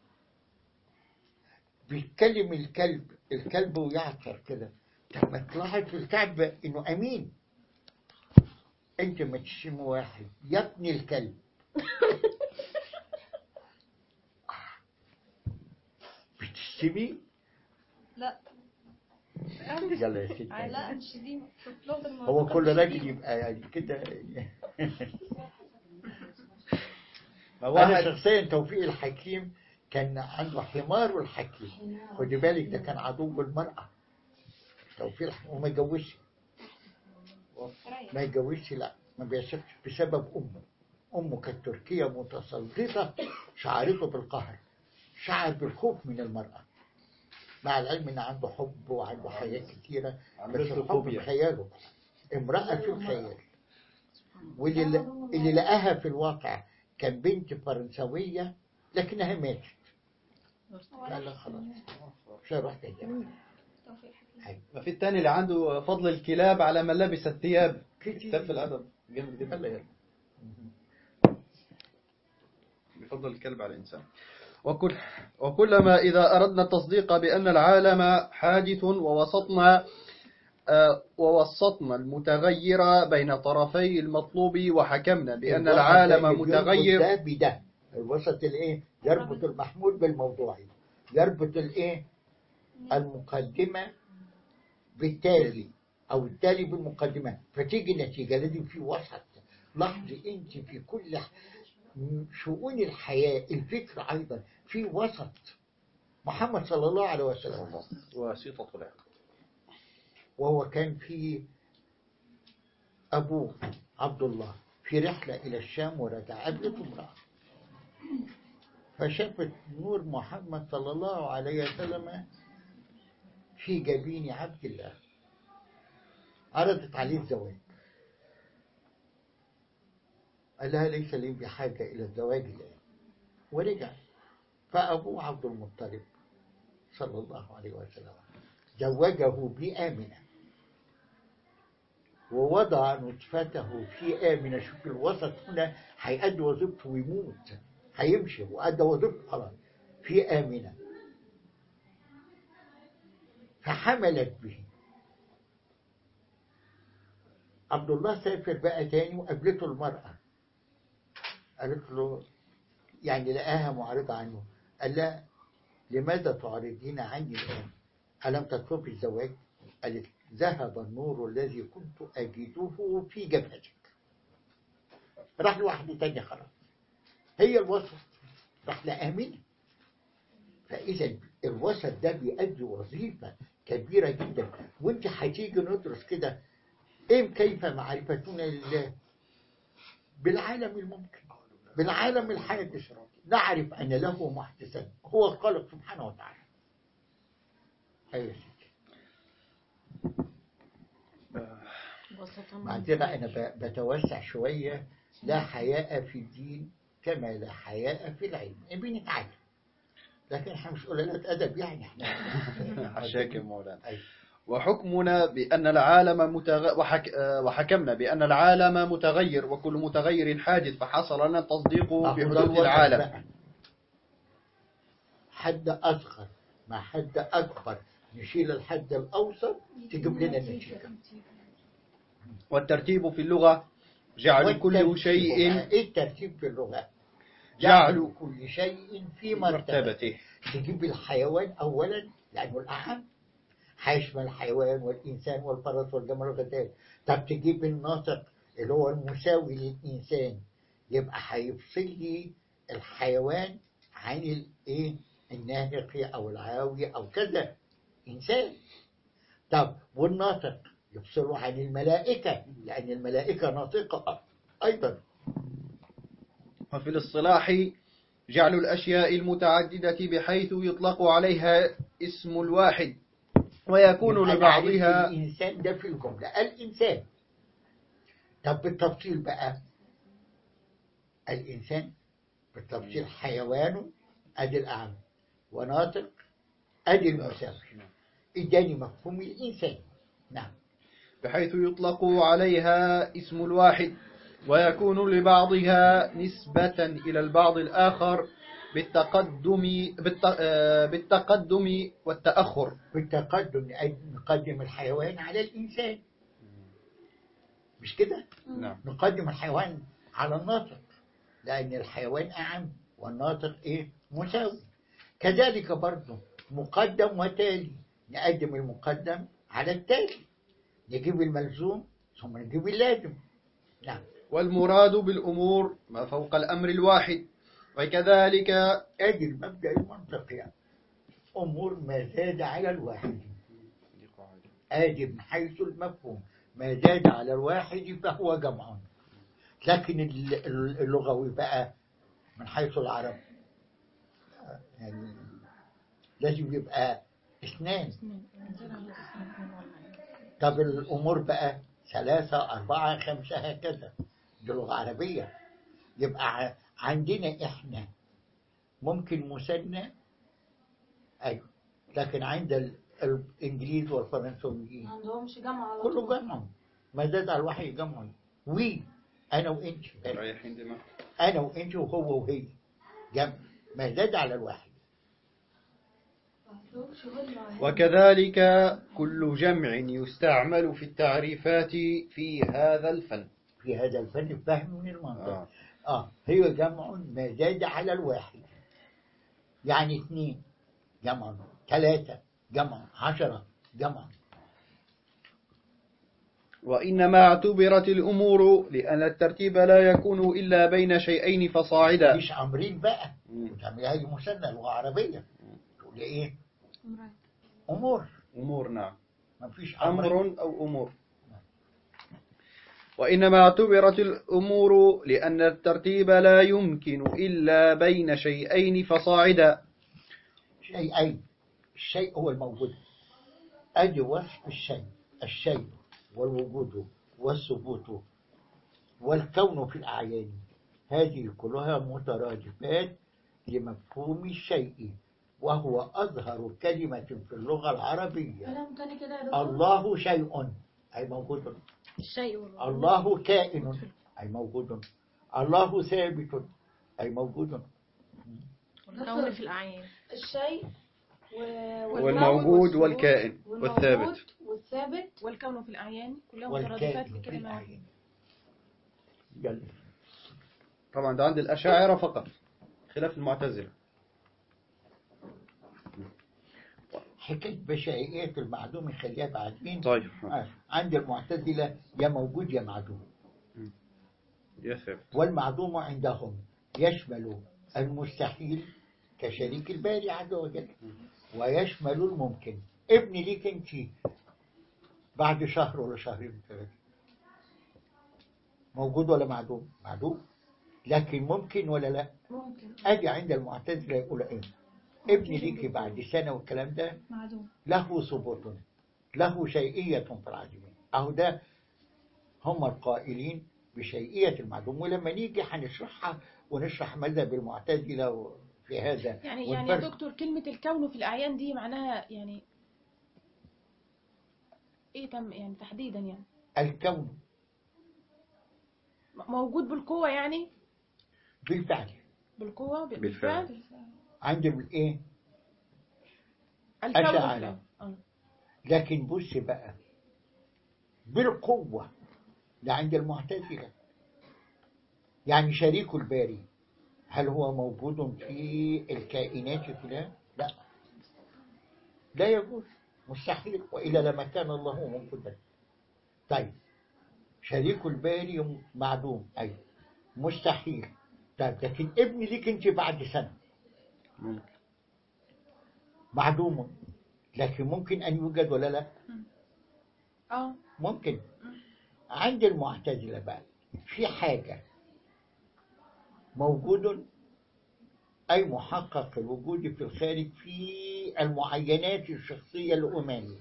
بيتكلم الكلب الكلب ويعطر كده طب ما تلاحظ في الكعب انه امين انت ما تشتم واحد يا ابن الكلب بتشتمي لا يلا يا ستي لا مش دي في لغة الموضوع. هو كل راجل يبقى يعني كده انا واحد شخصيا توفيق الحكيم كان عنده حمار والحكيم خدي بالك ده كان عدو المرأة توفيق الح- وما يتجوزش ما يتجوزش لا ما بيعشقش بسبب أمه أمه كانت تركية متسلطة شعرته بالقهر شعر بالخوف من المرأة مع العلم ان عنده حب وعنده حياة كتيرة بس عنده الحب فوبيا. في خياله امرأة في الخيال واللي اللي لقاها في الواقع كان بنت فرنسوية لكنها ماتت لا لا خلاص مش هروح تاني ما في الثاني اللي عنده فضل الكلاب على من لبس الثياب كتير. كتاب في الأدب جامد يلا جدا يلا بفضل الكلب على الإنسان وكل وكلما إذا أردنا التصديق بأن العالم حادث ووسطنا آه، ووسطنا المتغير بين طرفي المطلوب وحكمنا بأن الوسط العالم ده اللي بيربط متغير ده بده الوسط الايه يربط المحمول بالموضوعي يربط الايه المقدمة بالتالي او التالي بالمقدمة فتيجي النتيجة لازم في وسط لاحظي انت في كل ح- شؤون الحياة الفكر ايضا في وسط محمد صلى الله عليه وسلم وسيطة العلم وهو كان في أبوه عبد الله في رحلة إلى الشام ورجع قابلته امرأة فشافت نور محمد صلى الله عليه وسلم في جبين عبد الله عرضت عليه الزواج قال لها ليس لي بحاجة إلى الزواج الآن ورجع فأبوه عبد المطلب صلى الله عليه وسلم زوجه بآمنة ووضع نطفته في آمنة شوف الوسط هنا هيأدي وظيفته ويموت هيمشي وأدى وظيفته خلاص في آمنة فحملت به عبد الله سافر بقى تاني وقابلته المرأة قالت له يعني لقاها معرضة عنه قال لها لماذا تعرضين عني الآن ألم تطلبي الزواج قالت ذهب النور الذي كنت أجده في جبهتك راح لواحدة تانية خلاص هي الوسط راح لآمنة فإذا الوسط ده بيأدي وظيفة كبيرة جدا وانت هتيجي ندرس كده ايه كيف معرفتنا لله بالعالم الممكن بالعالم الحادث نعرف أن له محدثا هو الخالق سبحانه وتعالى أيوة يا سيدي معذرة أنا ب- بتوسع شوية لا حياء في الدين كما لا حياء في العلم بنتعلم لكن احنا مش قلالات أدب يعني احنا حشاك مولانا أيوة. وحكمنا بأن العالم متغ... وحك... آه، وحكمنا بأن العالم متغير وكل متغير حادث فحصل لنا التصديق أهو ده بحدوث الوضع العالم بقى. حد أصغر مع حد أكبر نشيل الحد الأوسط تجيب لنا النتيجة والترتيب في اللغة جعل كل والترتيب شيء بقى، ايه الترتيب في اللغة جعل جعل كل شيء في مرتبة مرتبته تجيب الحيوان أولا لأنه الأهم هيشمل الحيوان والإنسان والفرس والجمل والغزال طب تجيب الناطق اللي هو المساوي للإنسان يبقى هيفصل لي الحيوان عن الإيه الناهق أو العاوي أو كذا إنسان طب والناطق يفصله عن الملائكة لأن الملائكة ناطقة أيضا وفي الاصطلاح جعل الأشياء المتعددة بحيث يطلق عليها اسم الواحد ويكون يبقى لبعضها تعريف الإنسان ده في الجملة الإنسان طب بالتفصيل بقى الإنسان بالتفصيل حيوان أدي الأعمى وناطق أدي المساوي إداني مفهوم الإنسان نعم بحيث يطلق عليها اسم الواحد ويكون لبعضها نسبة إلى البعض الآخر بالتقدم بالت- آه، بالتقدم والتأخر بالتقدم أي نقدم الحيوان على الإنسان مش كده نعم نقدم الحيوان على الناطق لأن الحيوان أعم والناطق إيه مساوي كذلك برضه مقدم وتالي نقدم المقدم على التالي نجيب الملزوم ثم نجيب اللازم نعم والمراد بالأمور ما فوق الأمر الواحد وكذلك ادي المبدأ المنطقي أمور ما زاد على الواحد ادي من حيث المفهوم ما زاد على الواحد فهو جمع لكن ال- ال- اللغوي بقى من حيث العرب يعني لازم يبقى اثنان طب الأمور بقى ثلاثة أربعة خمسة هكذا دي لغة عربية يبقى ع- عندنا إحنا ممكن مثنى أيوة لكن عند ال- الإنجليز والفرنسويين ما عندهمش جامعة على كله طول. جمع ما زاد على الواحد جمع وي أنا وإنت رايحين دماغ أنا وإنت وهو وهي جمع ما زاد على الواحد ما عندهمش غنى. وكذلك كل جمع يستعمل في التعريفات في هذا الفن في هذا الفن فهم من المنطق آه. آه هي جمع ما زاد على الواحد يعني اثنين جمع ثلاثة جمع عشرة جمع وإنما اعتبرت الأمور لأن الترتيب لا يكون إلا بين شيئين فصاعدا مش أمرين بقى مم. وتعملها لي مثنى لغة عربية تقول لي إيه أمور أمور نعم ما فيش أمر أمر أو أمور وإنما اعتبرت الأمور لأن الترتيب لا يمكن إلا بين شيئين فصاعدا شيئين الشيء هو الموجود أدي وصف الشيء الشيء والوجود والثبوت والكون في الأعيان هذه كلها مترادفات لمفهوم الشيء وهو أظهر كلمة في اللغة العربية كلام تاني كده يا دكتور الله شيء أي موجود الشيء والله. الله كائن أي موجود الله ثابت أي موجود والكون في الأعيان الشيء و... والموجود والكائن والثابت والموجود والثابت والكون في الأعيان كلها مترادفات والكائن في لكلمة واحدة الأعيان يلا طبعا ده عند الأشاعرة فقط خلاف المعتزلة حكاية بشائية المعدوم خليها بعدين طيب آه. عند المعتزلة يا موجود يا معدوم يا ثابت والمعدوم عندهم يشمل المستحيل كشريك الباري عز وجل ويشمل الممكن ابني ليك انت بعد شهر ولا شهرين ثلاثة موجود ولا معدوم معدوم لكن ممكن ولا لا ممكن اجي عند المعتزلة يقول ايه ابني ليك بعد سنة والكلام ده معدوم له ثبوت له شيئية في العدمين أهو ده هم القائلين بشيئية المعدوم ولما نيجي هنشرحها ونشرح مذهب المعتزلة في هذا يعني يعني يا ونفرق دكتور كلمة الكون في الأعيان دي معناها يعني إيه تم يعني تحديدا يعني الكون م- موجود بالقوة يعني بالفعل بالقوة ب- بالفعل. عند الايه الكون أشاعرة. في الأعيان. آه. لكن بص بقى بالقوة ده عند المعتزلة يعني شريك الباري هل هو موجود في الكائنات كلها؟ لا لا يجوز مستحيل وإلا لما كان الله موجودا طيب شريك الباري معدوم أي مستحيل طيب لكن ابن ليك انت بعد سنة ممكن معدوم لكن ممكن أن يوجد ولا لا اه ممكن عند المعتزلة بقى في حاجة موجود أي محقق الوجود في الخارج في المعينات الشخصية الأمانية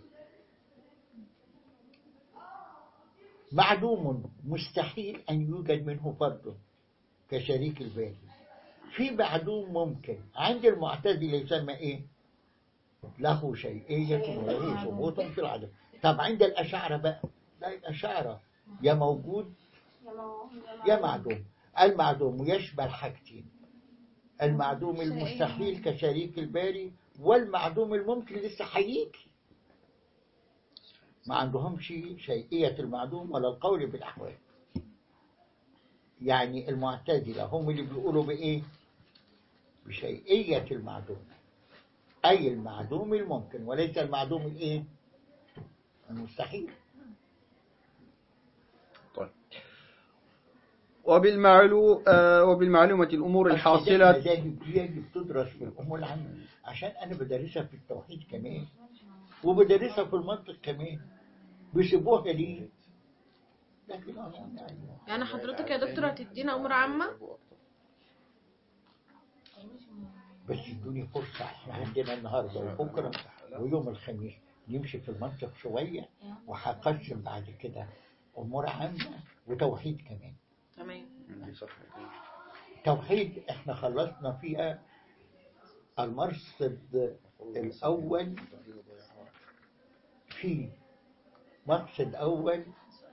معدوم مستحيل أن يوجد منه فرد كشريك الباري في معدوم ممكن عند المعتزلة يسمى إيه؟ له شيئية وله ثبوت في العدم طب عند الأشاعرة بقى لا الأشاعرة يا موجود يا معدوم المعدوم يشمل حاجتين المعدوم المستحيل كشريك الباري والمعدوم الممكن لسه هيجي ما عندهمش شيئية المعدوم ولا القول بالأحوال يعني المعتزلة هم اللي بيقولوا بإيه بشيئية المعدوم أي المعدوم الممكن وليس المعدوم الإيه المستحيل طيب وبالمعلو آه وبالمعلومة الأمور الحاصلة المذاهب دي يجب تدرس في الأمور العامة عشان أنا بدرسها في التوحيد كمان وبدرسها في المنطق كمان بيسيبوها ليه؟ لكن أنا- يعني يعني حضرتك يا دكتور هتدينا امور عامه بس ادوني فرصة احنا عندنا النهاردة وبكرة ويوم الخميس نمشي في المنطق شوية وهقسم بعد كده أمور عامة وتوحيد كمان تمام توحيد احنا خلصنا فيها المرصد الأول في مقصد أول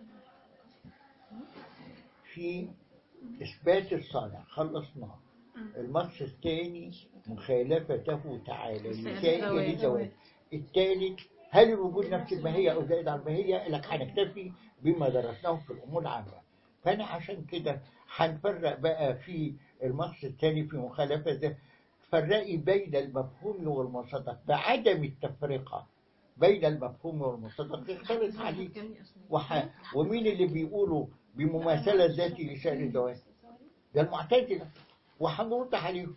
في إثبات الصانع خلصناه المقصد الثاني مخالفته تعالى لسائر لزواج الثالث هل الوجود نفس الماهية أو زائد على الماهية لك هنكتفي بما درسناه في الأمور العامة فأنا عشان كده هنفرق بقى في المقصد الثاني في مخالفة ده فرقي بين المفهوم والمصدق بعدم التفرقة بين المفهوم والمصدق يختلط عليك وح... ومين اللي بيقولوا بمماثلة ذاتي لسائر الزواج ده المعتزلة وهنرد عليهم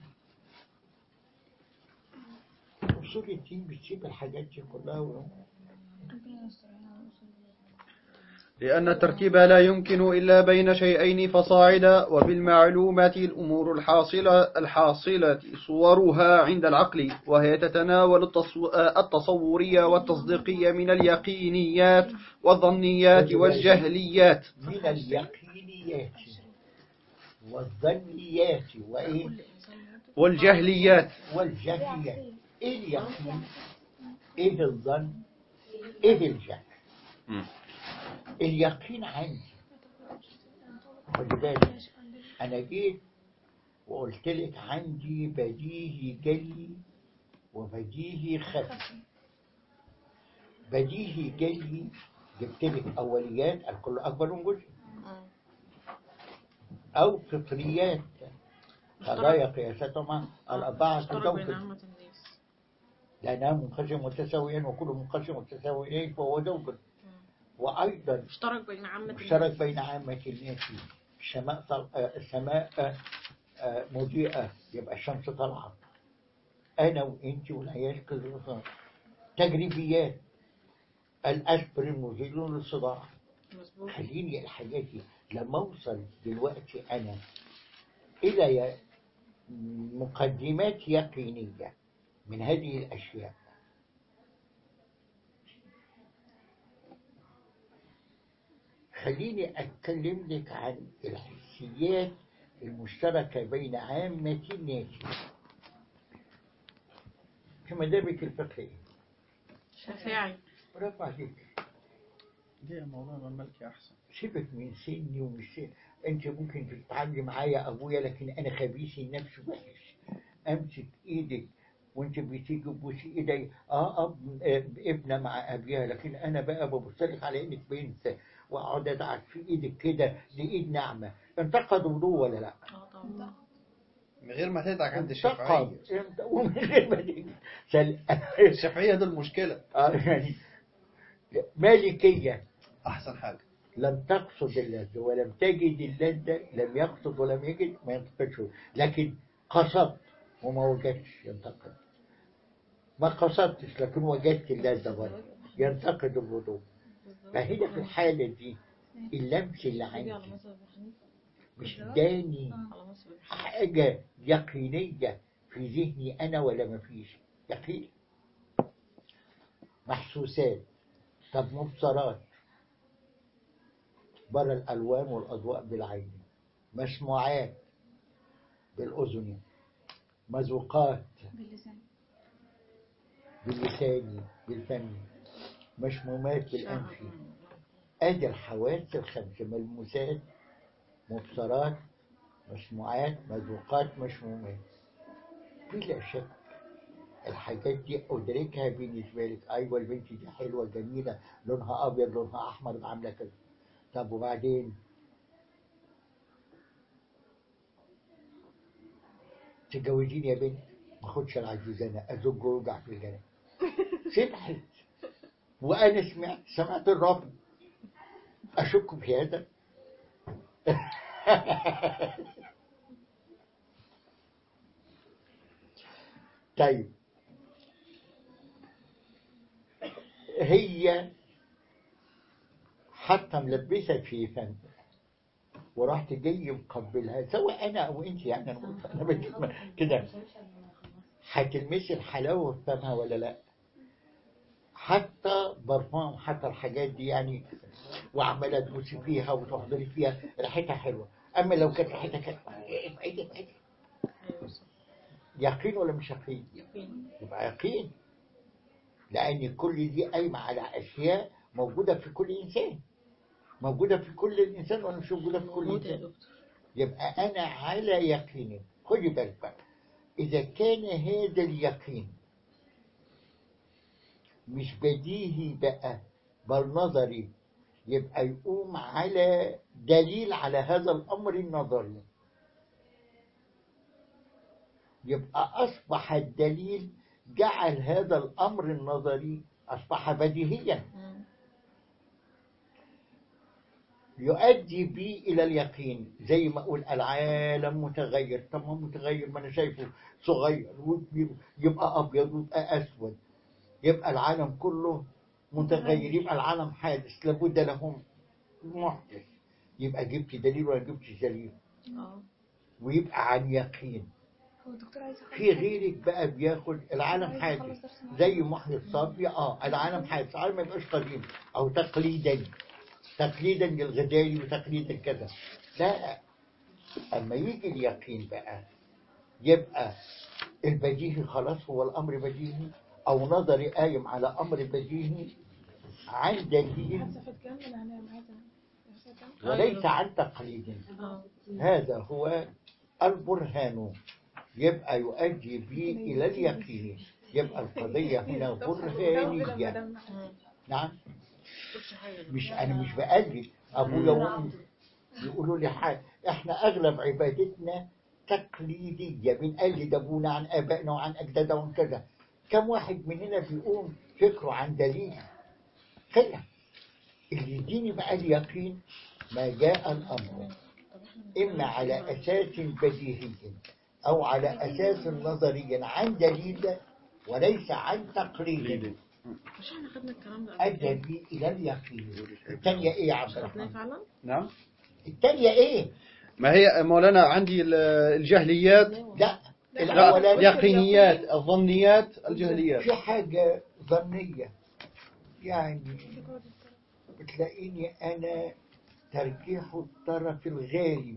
أصول الدين بتسيب الحاجات دي كلها و... لأن الترتيب لا يمكن إلا بين شيئين فصاعدا وبالمعلومة الأمور الحاصلة, الحاصلة صورها عند العقل وهي تتناول التصو- التصورية والتصديقية من اليقينيات والظنيات والجهليات من اليقينيات والظنيات وإيه والجهليات والجهليات إيه اليقين إيه الظن إيه الجهل اليقين عندي خد بالك أنا جيت وقلت لك عندي بديهي جلي وبديهي خفي بديهي جلي جبت لك أوليات الكل أكبر من جزء أو فطريات قضايا قياستهما الأربعة اشترك توجد بين عامة الناس لأنها منقسم متساويا وكل منقسم متساويين فهو زوج وأيضا اشترك بين عامة مشترك الناس بين عامة الناس السماء طل... آه، السماء آه، آه، مضيئة يبقى الشمس طالعة أنا وأنت والعيال كده تجريبيات الأسبرين مزيل للصداع مظبوط خليني الحاجات دي لما أوصل دلوقتي أنا إلى ي- مقدمات يقينية من هذه الأشياء خليني أتكلم لك عن الحسيات المشتركة بين عامة الناس في مذاهبك الفقهية شافعي برافو عليك دي موضوع الملكي أحسن سيبك من سني ومش سن انت ممكن تتعاملي معايا ابويا لكن انا خبيث النفس وحش امسك ايدك وانت بتيجي تبوسي ايدي اه اب آه، ابنه مع ابيها لكن انا بقى ببص لك على انك بنت واقعد ادعك في ايدك كده لايد ناعمه انتقد وضوء ولا لا؟ اه طبعا من غير ما تدعك عند انتقد الشافعية انت- ومن غير ما تيجي. سل... الشافعية دول مشكلة آه، يعني مالكيه أحسن حاجة لم تقصد اللذة ولم تجد اللذة لم يقصد ولم يجد ما ينتقدش لكن قصدت وما وجدتش ينتقد ما قصدتش لكن وجدت اللذة برضه ينتقد الوضوء فهنا في الحالة دي اللمس اللي على عندي مذهب أبو حنيفة مش داني على مذهب أبو حنيفة حاجة يقينية في ذهني أنا ولا ما فيش يقين محسوسات طب مبصرات بره الألوان والأضواء بالعين مسموعات بالأذن مذوقات باللسان باللسان بالفم مشمومات بالأنف أدي الحواس الخمسة ملموسات مبصرات مسموعات مذوقات مشمومات بلا شك الحاجات دي أدركها بالنسبة لك أيوة البنت دي حلوة جميلة لونها أبيض لونها أحمر عاملة كده طب وبعدين تجوزيني يا بنت ما اخدش العجوزانة أزوج وجع في الجنة سمحت وأنا سمعت سمعت الرفض أشك في هذا طيب هي حتى ملبسة في فم ورحت جاي مقبلها سواء انا او انت يعني انا بقول- أنا بجيب كده هتلمسي الحلاوه في فمها ولا لا حتى برفان حتى الحاجات دي يعني وعماله تبوسي فيها وتحضري فيها ريحتها حلوه اما لو كانت ريحتها كانت ابعدي ابعدي أيوة صح. يقين ولا مش يقين؟ يقين يبقى يقين لأن كل دي قايمة على أشياء موجودة في كل إنسان موجودة في كل الإنسان ولا مش موجودة في كل موت يا إنسان دكتور يبقى أنا على يقين خدي بالك بقى إذا كان هذا اليقين مش بديهي بقى بل نظري يبقى يقوم على دليل على هذا الأمر النظري يبقى أصبح الدليل جعل هذا الأمر النظري أصبح بديهيا مم. يؤدي بي إلى اليقين زي ما أقول العالم متغير طب ما متغير ما أنا شايفه صغير وكبير يبقى أبيض ويبقى أسود يبقى العالم كله متغير يبقى العالم حادث لابد له محدث يبقى جبت دليل ولا جبت دليل اه ويبقى عن يقين هو الدكتور عايز يخلص في غيرك بقى بياخد العالم حادث زي محدث صافي اه العالم حادث العالم ما يبقاش قديم او تقليدا تقليدا للغزالي وتقليدا كذا لا اما يجي اليقين بقى يبقى البديهي خلاص هو الامر بديهي او نظري قايم على امر بديهي عن دليل حاسه في الكلام انا هنام عايزه وليس عن تقليد اه هذا هو البرهان يبقى يؤدي به إلى اليقين يبقى القضية هنا برهانية مم. نعم قلتش حاجة مش أنا مش بقلد أبويا وأمي يقولوا لي حاجة إحنا أغلب عبادتنا تقليدية بنقلد أبونا عن آبائنا وعن أجدادنا وعن كذا كم واحد مننا بيقوم فكره عن دليل كده اللي يديني بقى اليقين ما جاء الأمر إما على أساس بديهي أو على أساس نظري عن دليل وليس عن تقليد مش احنا خدنا الكلام ده قبل أدى كده؟ بي إلى اليقين الثانية إيه يا عبد خدناه الرحمن؟ فعلا نعم الثانية إيه؟ ما هي مولانا عندي ال- الجهليات لا لا الأولانية اليقينيات الظنيات الجهليات في حاجة ظنية يعني بتلاقيني أنا ترجيح الطرف الغالبي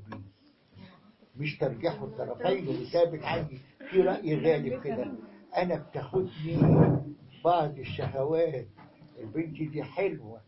مش ترجيح الطرفين وثابت عندي في رأي غالب كده أنا بتاخدني بعض الشهوات البنت دي حلوة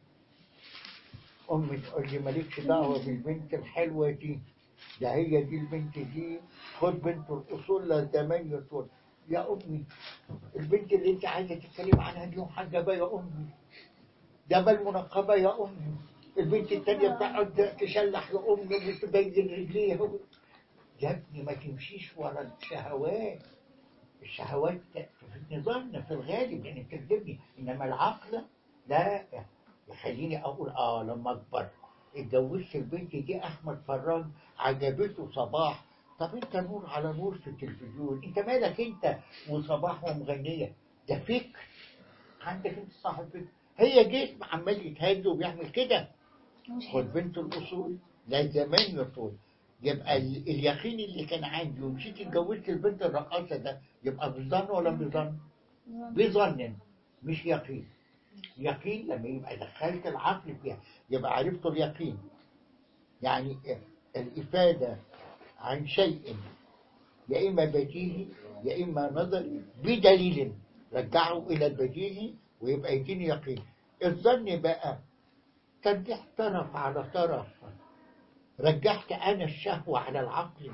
أمي تقول لي مالكش دعوة بالبنت الحلوة دي ده هي دي البنت دي خد بنت الأصول لا زمان يطول يا أمي البنت اللي أنت عايزة تتكلم عنها دي محجبة يا أمي ده بل منقبة يا أمي البنت التانية بتقعد تشلح لأم وتبين رجليها يا ابني ما تمشيش ورا الشهوات الشهوات في نظامنا في الغالب يعني بتكذبني انما العقل لا يخليني اقول اه لما اكبر اتجوزت البنت دي احمد فراج عجبته صباح طب انت نور على نور في التلفزيون انت مالك انت وصباح ومغنيه ده فكر عندك انت صاحب فكر هي جسم عمال يتهز وبيعمل كده خد بنت الاصول لا زمان يطول يبقى ال- اليقين اللي كان عندي ومشيت اتجوزت البنت الرقاصه ده يبقى بظن ولا بظن؟ بظن مش يقين يقين لما يبقى دخلت العقل فيها يبقى عرفت اليقين يعني الإفادة عن شيء يا إما بديهي يا إما نظري بدليل رجعه إلى البديهي ويبقى يديني يقين الظن بقى ترجح طرف على طرف رجحت أنا الشهوة على العقل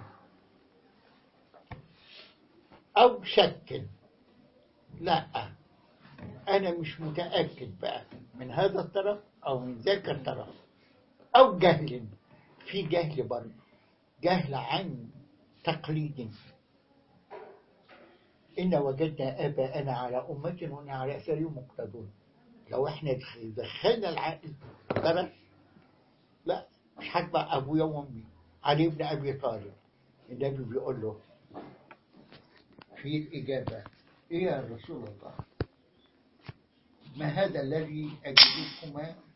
أو شك لا أنا مش متأكد بقى من هذا الطرف أو من ذاك الطرف أو جهل في جهل برضه جهل عن تقليد إن وجدنا آباءنا على أمة وإن على أثرهم مقتدون لو إحنا دخ- دخلنا العقل طرف لا مش هتبقى أبويا وأمي علي بن أبي طالب النبي بيقول له في الإجابة إيه يا رسول الله ما هذا الذي أجدكما